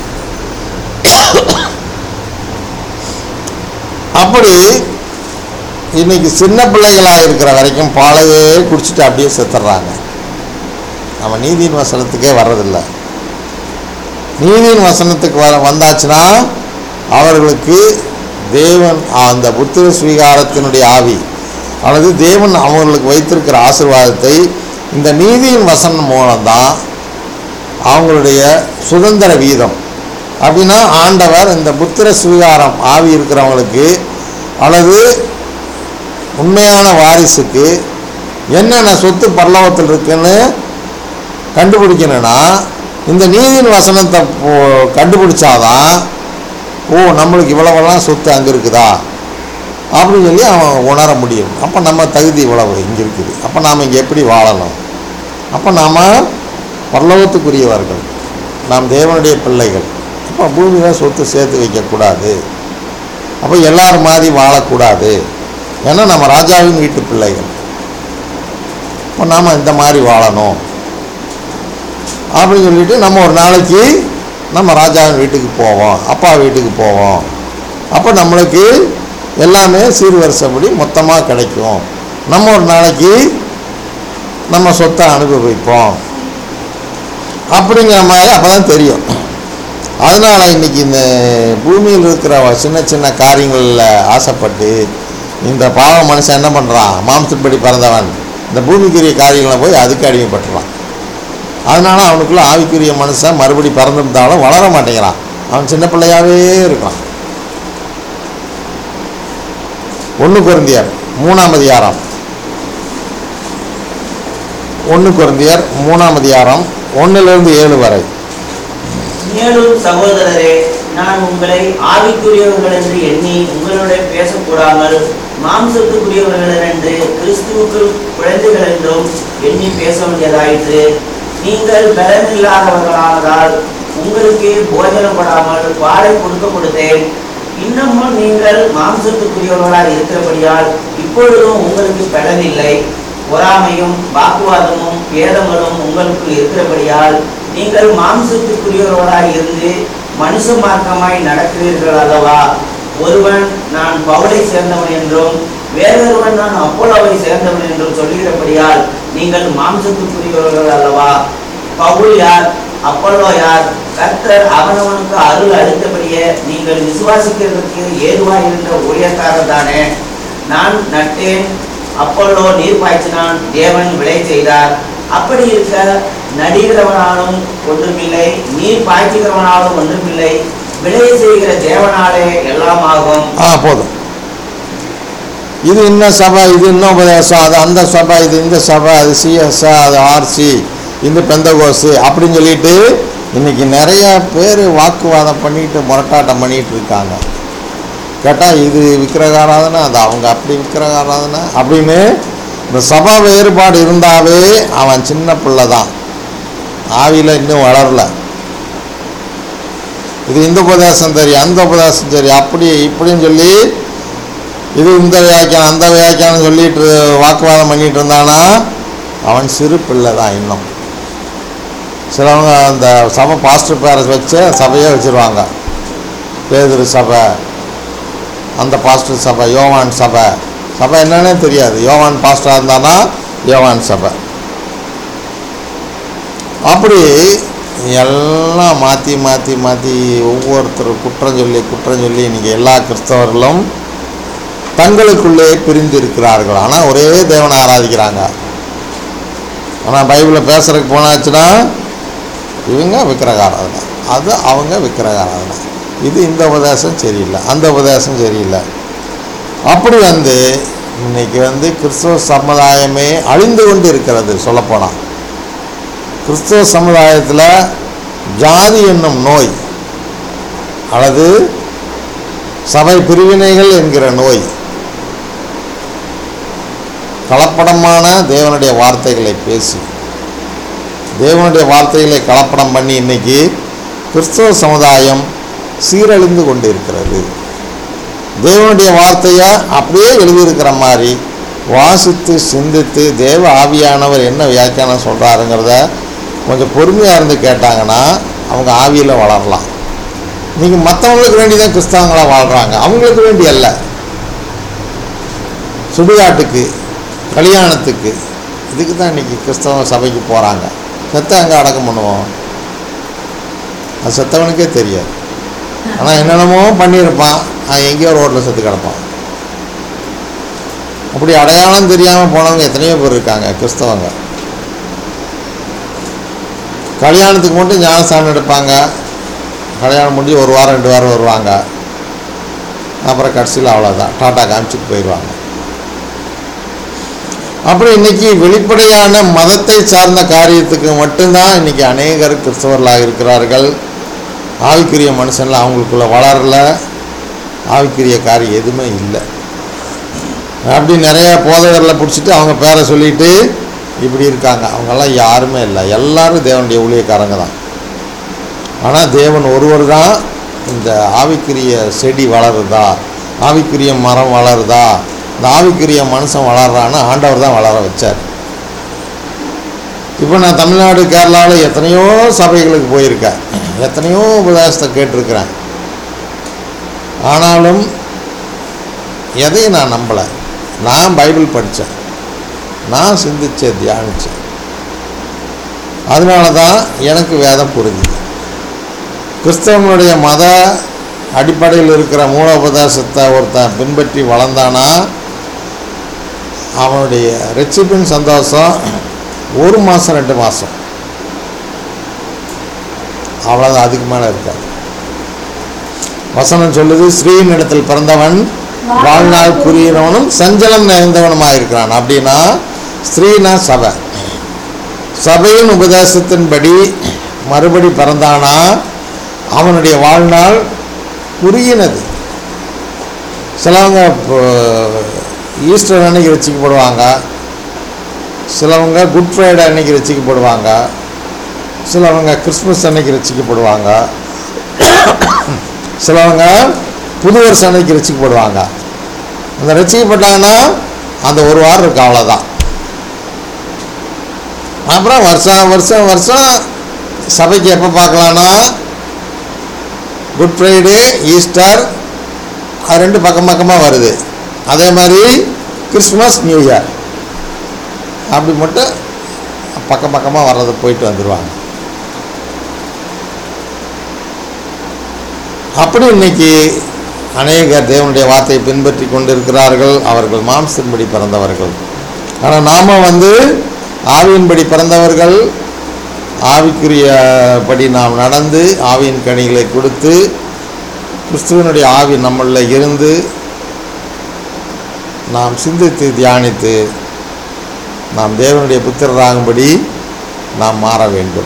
அப்படி இன்னைக்கு சின்ன பிள்ளைகளாக இருக்கிற வரைக்கும் பாலையே குடிச்சிட்டு அப்படியே செத்துடுறாங்க நம்ம நீதியின் வசனத்துக்கே வர்றதில்ல நீதியின் வசனத்துக்கு வர வந்தாச்சுன்னா அவர்களுக்கு தேவன் அந்த புத்திர ஸ்வீகாரத்தினுடைய ஆவி அல்லது தேவன் அவர்களுக்கு வைத்திருக்கிற ஆசீர்வாதத்தை இந்த நீதியின் வசனம் மூலம்தான் அவங்களுடைய சுதந்திர வீதம் அப்படின்னா ஆண்டவர் இந்த புத்திர ஸ்வீகாரம் ஆவி இருக்கிறவங்களுக்கு அல்லது உண்மையான வாரிசுக்கு என்னென்ன சொத்து பரலோகத்தில் இருக்குன்னு கண்டுபிடிக்கணும்னா இந்த நீதியின் வசனத்தை போ- கண்டுபிடிச்சாதான் ஓ நம்மளுக்கு இவ்வளவெல்லாம் சொத்து அங்கே இருக்குதா அப்படின்னு சொல்லி அவன் உணர முடியும் அப்போ நம்ம தகுதி இவ்வளவு இங்கே இருக்குது அப்போ நாம் இங்கே எப்படி வாழணும் அப்போ நாம் பரலோகத்துக்குரியவர்கள் நாம் தேவனுடைய பிள்ளைகள் அப்போ பூமியில் சொத்து சேர்த்து வைக்கக்கூடாது அப்போ எல்லாரும் மாதிரி வாழக்கூடாது ஏன்னா நம்ம ராஜாவின் வீட்டு பிள்ளைகள் இப்போ நாம் இந்த மாதிரி வாழணும் அப்படின்னு சொல்லிட்டு நம்ம ஒரு நாளைக்கு நம்ம ராஜாவின் வீட்டுக்கு போவோம் அப்பா வீட்டுக்கு போவோம் அப்போ நம்மளுக்கு எல்லாமே சீர்வரிசைப்படி மொத்தமாக கிடைக்கும் நம்ம ஒரு நாளைக்கு நம்ம சொத்தை அனுபவிப்போம் அப்படிங்கிற மாதிரி அப்போ தான் தெரியும் அதனால் இன்னைக்கு இந்த பூமியில் இருக்கிற சின்ன சின்ன காரியங்களில் ஆசைப்பட்டு இந்த பாவ மனுஷன் என்ன பண்ணுறான் மாம்சப்படி பிறந்தவன் இந்த பூமிக்குரிய காரியங்களை போய் அதுக்கு அடிமைப்பட்டுறான் அதனால அவனுக்குள்ள ஆவிக்குரிய மனுஷன் மறுபடி பிறந்திருந்தாலும் வளர மாட்டேங்கிறான் அவன் சின்ன பிள்ளையாவே இருக்கான் ஒன்று குருந்தியர் மூணாம் அதிகாரம் ஒன்று குருந்தியர் மூணாம் அதிகாரம் ஒன்றிலிருந்து ஏழு வரை மேலும் சகோதரரே நான் உங்களை ஆவிக்குரியவர்கள் என்று எண்ணி உங்களுடன் பேசக்கூடாமல் மாம்சத்துக்குரியவர்கள் என்று கிறிஸ்துவுக்கு குழந்தைகள் என்றும் எண்ணி பேச வேண்டியதாயிற்று நீங்கள் பலனில்லாதவர்களானதால் உங்களுக்கு போஜனப்படாமல் பாலை கொடுக்க கொடுத்தேன் இன்னமும் நீங்கள் மாம்சத்துக்குரியவர்களாய் இருக்கிறபடியால் இப்பொழுதும் உங்களுக்கு பலன் இல்லை பொறாமையும் வாக்குவாதமும் பேதங்களும் உங்களுக்கு இருக்கிறபடியால் நீங்கள் மாம்சத்துக்குரியவர்களாய் இருந்து மனுஷ மார்க்கமாய் நடக்கிறீர்கள் அல்லவா ஒருவன் நான் பவுலை சேர்ந்தவன் என்றும் வேறொருவன் நான் அப்போலோவை சேர்ந்தவன் என்று சொல்லுகிறபடியால் நீங்கள் மாம்சத்துக்குரியவர்கள் அல்லவா பவுல் யார் அப்பல்லோ யார் கர்த்தர் அவனவனுக்கு அருள் அளித்தபடியே நீங்கள் விசுவாசிக்கிறதுக்கு ஏதுவாய் இருந்த ஊழியக்காரர் தானே நான் நட்டேன் அப்பல்லோ நீர் பாய்ச்சினான் தேவன் விளை செய்தார் அப்படி இருக்க நடிகிறவனாலும் ஒன்றுமில்லை நீர் பாய்ச்சுகிறவனாலும் ஒன்றுமில்லை விளை செய்கிற தேவனாலே எல்லாம் ஆகும் ஆ போதும் இது இன்ன சபை இது இன்னும் உபதேசம் அது அந்த சபை இது இந்த சபை அது சிஎஸ் அது ஆர்சி இந்த பெந்தகோசு அப்படின்னு சொல்லிட்டு இன்னைக்கு நிறைய பேர் வாக்குவாதம் பண்ணிட்டு முரட்டாட்டம் பண்ணிட்டு இருக்காங்க கேட்டால் இது விக்கிரகாராதனை அது அவங்க அப்படி விக்கிரகாராதனை அப்படின்னு இந்த சபா வேறுபாடு இருந்தாவே அவன் சின்ன பிள்ளை தான் ஆவியில் இன்னும் வளரல இது இந்த உபதேசம் தெரியும் அந்த உபதேசம் தெரியும் அப்படி இப்படின்னு சொல்லி இது இந்த வியாக்கியானம் அந்த வியாக்கியானம் சொல்லிட்டு வாக்குவாதம் பண்ணிட்டு இருந்தானா அவன் சிறு பிள்ளை தான் இன்னும் சிலவங்க அந்த சபை பாஸ்டர் பேரை வச்சு சபையே வச்சுருவாங்க பேதுரு சபை அந்த பாஸ்டர் சபை யோவான் சபை சபை என்னன்னே தெரியாது யோவான் பாஸ்டராக இருந்தானா யோவான் சபை அப்படி எல்லாம் மாற்றி மாற்றி மாற்றி ஒவ்வொருத்தர் குற்றம் சொல்லி குற்றம் சொல்லி இன்றைக்கி எல்லா கிறிஸ்தவர்களும் தங்களுக்குள்ளே பிரிந்து இருக்கிறார்கள் ஆனால் ஒரே தேவனை ஆராதிக்கிறாங்க ஆனால் பைபிளில் பேசுறதுக்கு போனாச்சுன்னா இவங்க விக்கிரகாராதனை அது அவங்க விக்கிரகாராதனை இது இந்த உபதேசம் சரியில்லை அந்த உபதேசம் சரியில்லை அப்படி வந்து இன்னைக்கு வந்து கிறிஸ்தவ சமுதாயமே அழிந்து கொண்டு இருக்கிறது சொல்லப்போனால் கிறிஸ்தவ சமுதாயத்தில் ஜாதி என்னும் நோய் அல்லது சபை பிரிவினைகள் என்கிற நோய் கலப்படமான தேவனுடைய வார்த்தைகளை பேசி தேவனுடைய வார்த்தைகளை கலப்படம் பண்ணி இன்னைக்கு கிறிஸ்தவ சமுதாயம் சீரழிந்து கொண்டு இருக்கிறது தேவனுடைய வார்த்தையை அப்படியே எழுதியிருக்கிற மாதிரி வாசித்து சிந்தித்து தேவ ஆவியானவர் என்ன வியாக்கியானம் சொல்கிறாருங்கிறத கொஞ்சம் பொறுமையாக இருந்து கேட்டாங்கன்னா அவங்க ஆவியில் வளரலாம் நீங்கள் மற்றவங்களுக்கு வேண்டி தான் கிறிஸ்தவங்களாக வாழ்கிறாங்க அவங்களுக்கு வேண்டி அல்ல சுடுகாட்டுக்கு கல்யாணத்துக்கு இதுக்கு தான் இன்றைக்கி கிறிஸ்தவ சபைக்கு போகிறாங்க செத்த அங்கே அடக்கம் பண்ணுவோம் அது செத்தவனுக்கே தெரியாது ஆனால் என்னென்னமோ பண்ணியிருப்பான் அவன் எங்கேயோ ரோட்டில் செத்து கிடப்பான் அப்படி அடையாளம் தெரியாமல் போனவங்க எத்தனையோ பேர் இருக்காங்க கிறிஸ்தவங்க கல்யாணத்துக்கு மட்டும் ஞானஸ்தானம் எடுப்பாங்க கல்யாணம் முடிஞ்சு ஒரு வாரம் ரெண்டு வாரம் வருவாங்க அப்புறம் கடைசியில் அவ்வளோதான் டாட்டா காமிச்சிட்டு போயிடுவாங்க அப்புறம் இன்னைக்கு வெளிப்படையான மதத்தை சார்ந்த காரியத்துக்கு மட்டும்தான் இன்னைக்கு அநேகர் கிறிஸ்தவர்களாக இருக்கிறார்கள் ஆவிக்குரிய மனுஷன்ல அவங்களுக்குள்ள வளரல ஆவிக்குரிய காரியம் எதுவுமே இல்லை அப்படி நிறைய போதகரில் பிடிச்சிட்டு அவங்க பேரை சொல்லிட்டு இப்படி இருக்காங்க அவங்கெல்லாம் யாருமே இல்லை எல்லாரும் தேவனுடைய ஊழியக்காரங்க தான் ஆனால் தேவன் ஒருவர் தான் இந்த ஆவிக்குரிய செடி வளருதா ஆவிக்குரிய மரம் வளருதா இந்த ஆவிக்குரிய மனுஷன் வளர்றான்னு ஆண்டவர் தான் வளர வச்சார் இப்போ நான் தமிழ்நாடு கேரளாவில் எத்தனையோ சபைகளுக்கு போயிருக்கேன் எத்தனையோ உபதேசத்தை கேட்டிருக்கிறேன் ஆனாலும் எதையும் நான் நம்பலை நான் பைபிள் படித்தேன் நான் சிந்திச்சேன் தியானித்தேன் அதனால தான் எனக்கு வேதம் புரிஞ்சுது கிறிஸ்தவனுடைய மத அடிப்படையில் இருக்கிற மூல உபதேசத்தை ஒருத்தன் பின்பற்றி வளர்ந்தானா அவனுடைய ரட்சிப்பின் சந்தோஷம் ஒரு மாதம் ரெண்டு மாதம் அவ்வளோதான் அதுக்கு மேலே இருக்காது வசனம் சொல்லுது ஸ்ரீனிடத்தில் பிறந்தவன் வாழ்நாள் புரியிறவனும் சஞ்சலம் நிறைந்தவனுமாக இருக்கிறான் அப்படின்னா ஸ்ரீனா சபை சபையின் உபதேசத்தின்படி மறுபடி பிறந்தானா அவனுடைய வாழ்நாள் புரியினது சிலவங்க இப்போ ஈஸ்டர் அன்னைக்கு ரசிக்கப்படுவாங்க சிலவங்க குட் ஃப்ரைடே அன்னைக்கு ரசிக்கப்படுவாங்க சிலவங்க கிறிஸ்மஸ் அன்னைக்கு ரசிக்கப்படுவாங்க சிலவங்க புது வருஷம் அன்னைக்கு ரசிக்கப்படுவாங்க அந்த ரசிக்கப்பட்டாங்கன்னா அந்த ஒரு வாரம் இருக்கு அவ்வளோதான் அப்புறம் வருஷம் வருஷம் வருஷம் சபைக்கு எப்போ பார்க்கலான்னா குட் ஃப்ரைடே ஈஸ்டர் அது ரெண்டு பக்கம் பக்கமாக வருது அதே மாதிரி கிறிஸ்மஸ் நியூ இயர் அப்படி மட்டும் பக்கம் பக்கமாக வர்றது போயிட்டு வந்துடுவாங்க அப்படி இன்னைக்கு அநேகர் தேவனுடைய வார்த்தையை பின்பற்றி கொண்டிருக்கிறார்கள் அவர்கள் மாம்சத்தின்படி பிறந்தவர்கள் ஆனால் நாம் வந்து ஆவியின்படி பிறந்தவர்கள் ஆவிக்குரியபடி நாம் நடந்து ஆவியின் கனிகளை கொடுத்து கிறிஸ்துவனுடைய ஆவி நம்மளில் இருந்து நாம் சிந்தித்து தியானித்து நாம் தேவனுடைய புத்திரராகும்படி நாம் மாற வேண்டும்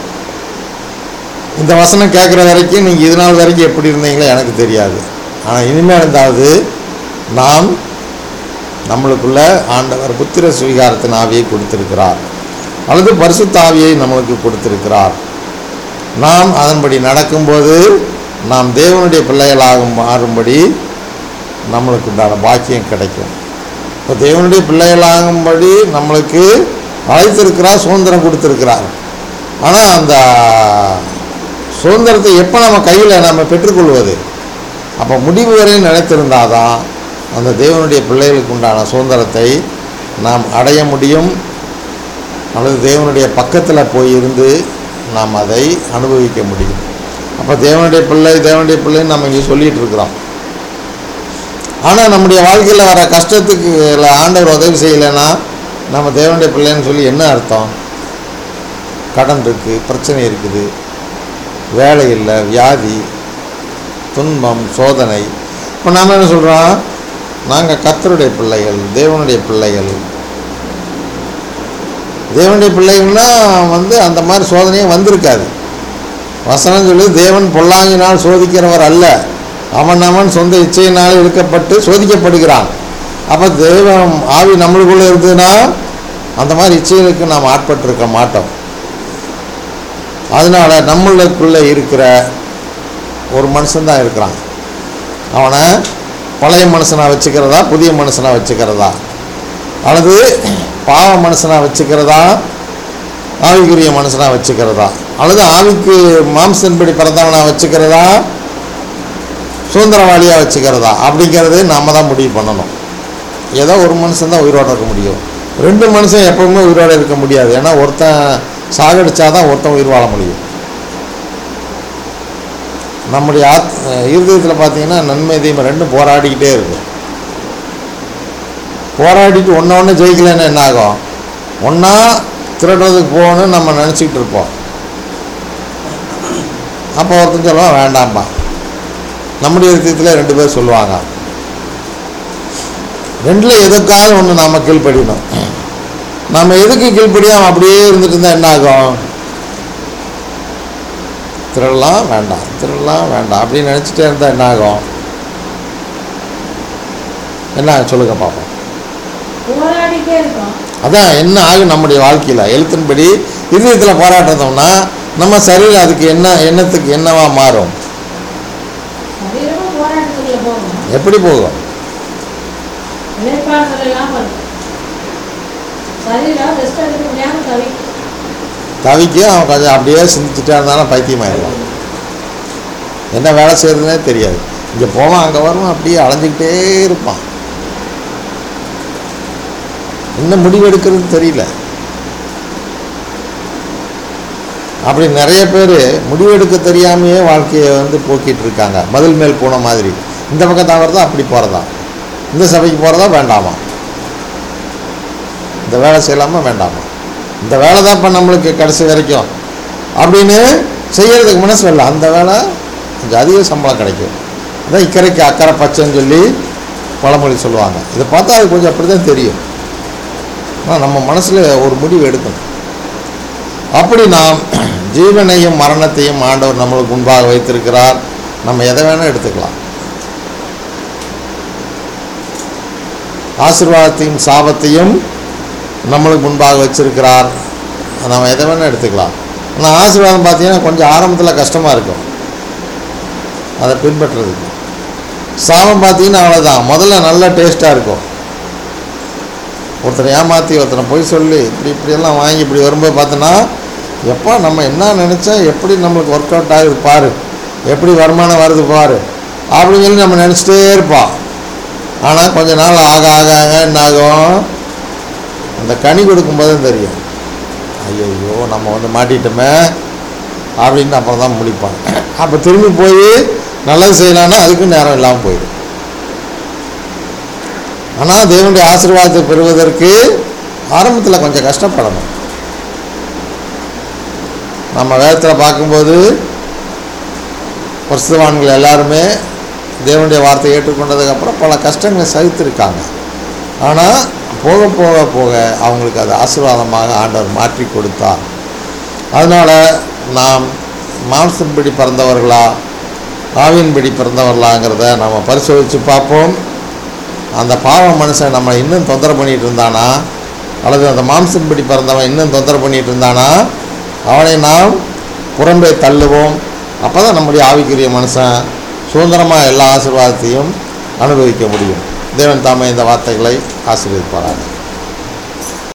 இந்த வசனம் கேட்குற வரைக்கும் நீங்கள் இது நாள் வரைக்கும் எப்படி இருந்தீங்களோ எனக்கு தெரியாது ஆனால் இனிமேல் இருந்தாவது நாம் நம்மளுக்குள்ள ஆண்டவர் புத்திர சுவீகாரத்தின் ஆவியை கொடுத்திருக்கிறார் அல்லது பரிசுத்த ஆவியை நம்மளுக்கு கொடுத்திருக்கிறார் நாம் அதன்படி நடக்கும்போது நாம் தேவனுடைய பிள்ளைகளாக மாறும்படி நம்மளுக்கு உண்டான பாக்கியம் கிடைக்கும் இப்போ தேவனுடைய பிள்ளைகளாகும்படி நம்மளுக்கு அழைத்திருக்கிறார் சுதந்திரம் கொடுத்திருக்கிறார் ஆனால் அந்த சுதந்திரத்தை எப்போ நம்ம கையில் நம்ம பெற்றுக்கொள்வது அப்போ முடிவு வரை நினைத்திருந்தாதான் அந்த தேவனுடைய பிள்ளைகளுக்கு உண்டான சுதந்திரத்தை நாம் அடைய முடியும் அல்லது தேவனுடைய பக்கத்தில் போய் இருந்து நாம் அதை அனுபவிக்க முடியும் அப்போ தேவனுடைய பிள்ளை தேவனுடைய பிள்ளைன்னு நம்ம இங்கே சொல்லிகிட்டு இருக்கிறோம் ஆனால் நம்முடைய வாழ்க்கையில் வர கஷ்டத்துக்கு இல்ல ஆண்டவர் உதவி செய்யலைன்னா நம்ம தேவனுடைய பிள்ளைன்னு சொல்லி என்ன அர்த்தம் கடன் இருக்குது பிரச்சனை இருக்குது வேலை இல்லை வியாதி துன்பம் சோதனை இப்போ நாம் என்ன சொல்கிறோம் நாங்கள் கத்தருடைய பிள்ளைகள் தேவனுடைய பிள்ளைகள் தேவனுடைய பிள்ளைகள்னா வந்து அந்த மாதிரி சோதனையே வந்திருக்காது வசனம் சொல்லி தேவன் பொல்லாங்கினால் சோதிக்கிறவர் அல்ல அவன் அவன் சொந்த இச்சையினால் இழுக்கப்பட்டு சோதிக்கப்படுகிறான் அப்போ தெய்வம் ஆவி நம்மளுக்குள்ளே இருந்ததுன்னா அந்த மாதிரி இச்சைகளுக்கு நாம் ஆட்பட்டிருக்க மாட்டோம் அதனால் நம்மளுக்குள்ளே இருக்கிற ஒரு மனுஷன்தான் இருக்கிறான் அவனை பழைய மனுஷனாக வச்சுக்கிறதா புதிய மனுஷனாக வச்சுக்கிறதா அல்லது பாவ மனுஷனாக வச்சுக்கிறதா ஆவிக்குரிய மனுஷனாக வச்சுக்கிறதா அல்லது ஆவிக்கு மாம்சன்படி பிறந்தவனாக வச்சுக்கிறதா சுதந்திரவாளியாக வச்சுக்கிறதா அப்படிங்கிறது நாம் தான் முடிவு பண்ணணும் ஏதோ ஒரு மனுஷன் தான் உயிரோட இருக்க முடியும் ரெண்டு மனுஷன் எப்பவுமே உயிரோட இருக்க முடியாது ஏன்னா ஒருத்தன் சாகடிச்சாதான் ஒருத்தன் உயிர் வாழ முடியும் நம்முடைய ஆத் இருதயத்தில் பார்த்தீங்கன்னா நன்மை தீமை ரெண்டும் போராடிக்கிட்டே இருக்கும் போராடிட்டு ஒன்று ஒன்று ஜெயிக்கலைன்னா என்ன ஆகும் ஒன்றா திருடுறதுக்கு போகணும்னு நம்ம நினச்சிக்கிட்டு இருப்போம் அப்போ ஒருத்தன் சொல்லுவான் வேண்டாம்ப்பா நம்முடைய இருதயத்தில் ரெண்டு பேர் சொல்லுவாங்க ரெண்டில் எதுக்காவது ஒன்று நாம் கீழ்ப்படியணும் நம்ம எதுக்கு கீழ்ப்படியாமல் அப்படியே இருந்துட்டு இருந்தால் என்ன ஆகும் திருடலாம் வேண்டாம் திருடலாம் வேண்டாம் அப்படின்னு நினச்சிட்டே இருந்தால் என்ன ஆகும் என்ன ஆகும்? சொல்லுங்க பார்ப்போம் போராடிட்டே இருக்கோம் அதான் என்ன ஆகும் நம்முடைய வாழ்க்கையில் எழுத்தின்படி இதயத்தில் போராட்டத்தோம்னா நம்ம சரீரம் அதுக்கு என்ன எண்ணத்துக்கு என்னவா மாறும் சரீரமும் போராட்டத்துக்குள்ள போகணும் எப்படி போகும் இழைப்பாற்றல் எல்லாம் வரும் சரீரம் ரெஸ்ட் எடுக்க முடியாம தவிக்கும் தவிக்க அவன் கொஞ்சம் அப்படியே சிந்திச்சுட்டே இருந்தாலும் பைத்தியமாயிடுவான் என்ன வேலை செய்யறதுனே தெரியாது இங்கே போவான் அங்கே வருவான் அப்படியே அலைஞ்சிக்கிட்டே இருப்பான் என்ன முடிவெடுக்கிறது தெரியல அப்படி நிறைய பேர் முடிவெடுக்க தெரியாமையே வாழ்க்கையை வந்து போக்கிட்டு இருக்காங்க மதில் மேல் போன மாதிரி இந்த பக்கம் தவறுதா அப்படி போகிறதா இந்த சபைக்கு போகிறதா வேண்டாமா இந்த வேலை செய்யலாமா வேண்டாமா இந்த வேலை தான் இப்போ நம்மளுக்கு கடைசி வரைக்கும் அப்படின்னு செய்யறதுக்கு மனசு வரல அந்த வேலை கொஞ்சம் அதிக சம்பளம் கிடைக்கும் அதான் இக்கரைக்கு அக்கறை பச்சைன்னு சொல்லி பழமொழி சொல்லுவாங்க இதை பார்த்தா அது கொஞ்சம் அப்படி தான் தெரியும் ஆனால் நம்ம மனசில் ஒரு முடிவு எடுக்கணும் அப்படி நாம் ஜீவனையும் மரணத்தையும் ஆண்டவர் நம்மளுக்கு முன்பாக வைத்திருக்கிறார் நம்ம எதை வேணால் எடுத்துக்கலாம் ஆசீர்வாதத்தையும் சாபத்தையும் நம்மளுக்கு முன்பாக வச்சிருக்கிறார் நம்ம எதை வேணால் எடுத்துக்கலாம் ஆனால் ஆசீர்வாதம் பார்த்தீங்கன்னா கொஞ்சம் ஆரம்பத்தில் கஷ்டமாக இருக்கும் அதை பின்பற்றுறதுக்கு சாபம் பார்த்தீங்கன்னா அவ்வளோதான் முதல்ல நல்ல டேஸ்ட்டாக இருக்கும் ஒருத்தரை ஏமாற்றி ஒருத்தனை போய் சொல்லி இப்படி இப்படியெல்லாம் வாங்கி இப்படி வரும்போது பார்த்தோன்னா எப்போ நம்ம என்ன நினச்சா எப்படி நம்மளுக்கு ஒர்க் அவுட் ஆகுது பாரு எப்படி வருமானம் வருது பாரு அப்படின்னு சொல்லி நம்ம நினச்சிட்டே இருப்போம் ஆனால் கொஞ்ச நாள் ஆக ஆக ஆக என்ன ஆகும் அந்த கனி கொடுக்கும்போது தெரியும் ஐயோ நம்ம வந்து மாட்டிட்டோமே அப்படின்னு அப்புறம் தான் முடிப்பாங்க அப்போ திரும்பி போய் நல்லது செய்யலான்னா அதுக்கும் நேரம் இல்லாமல் போயிடும் ஆனால் தேவனுடைய ஆசீர்வாதத்தை பெறுவதற்கு ஆரம்பத்தில் கொஞ்சம் கஷ்டப்படணும் நம்ம வேதத்தில் பார்க்கும்போது பரிசுத்தவான்கள் எல்லாருமே தேவனுடைய வார்த்தையை ஏற்றுக்கொண்டதுக்கப்புறம் பல கஷ்டங்களை சகித்திருக்காங்க ஆனால் போக போக போக அவங்களுக்கு அது ஆசீர்வாதமாக ஆண்டவர் மாற்றி கொடுத்தார் அதனால் நாம் மாம்சம்படி பிறந்தவர்களா ஆவியின்படி பிறந்தவர்களாங்கிறத நம்ம பரிசோதித்து பார்ப்போம் அந்த பாவ மனுஷன் நம்ம இன்னும் தொந்தரவு பண்ணிட்டு இருந்தானா அல்லது அந்த மாம்சம்படி பிறந்தவன் இன்னும் தொந்தரவு பண்ணிட்டு இருந்தானா அவனை நாம் புறம்பே தள்ளுவோம் அப்போ தான் நம்முடைய ஆவிக்குரிய மனுஷன் சுதந்திரமாக எல்லா ஆசீர்வாதத்தையும் அனுபவிக்க முடியும் தேவன் தாமே இந்த வார்த்தைகளை ஆசீர்வதிப்பாராங்க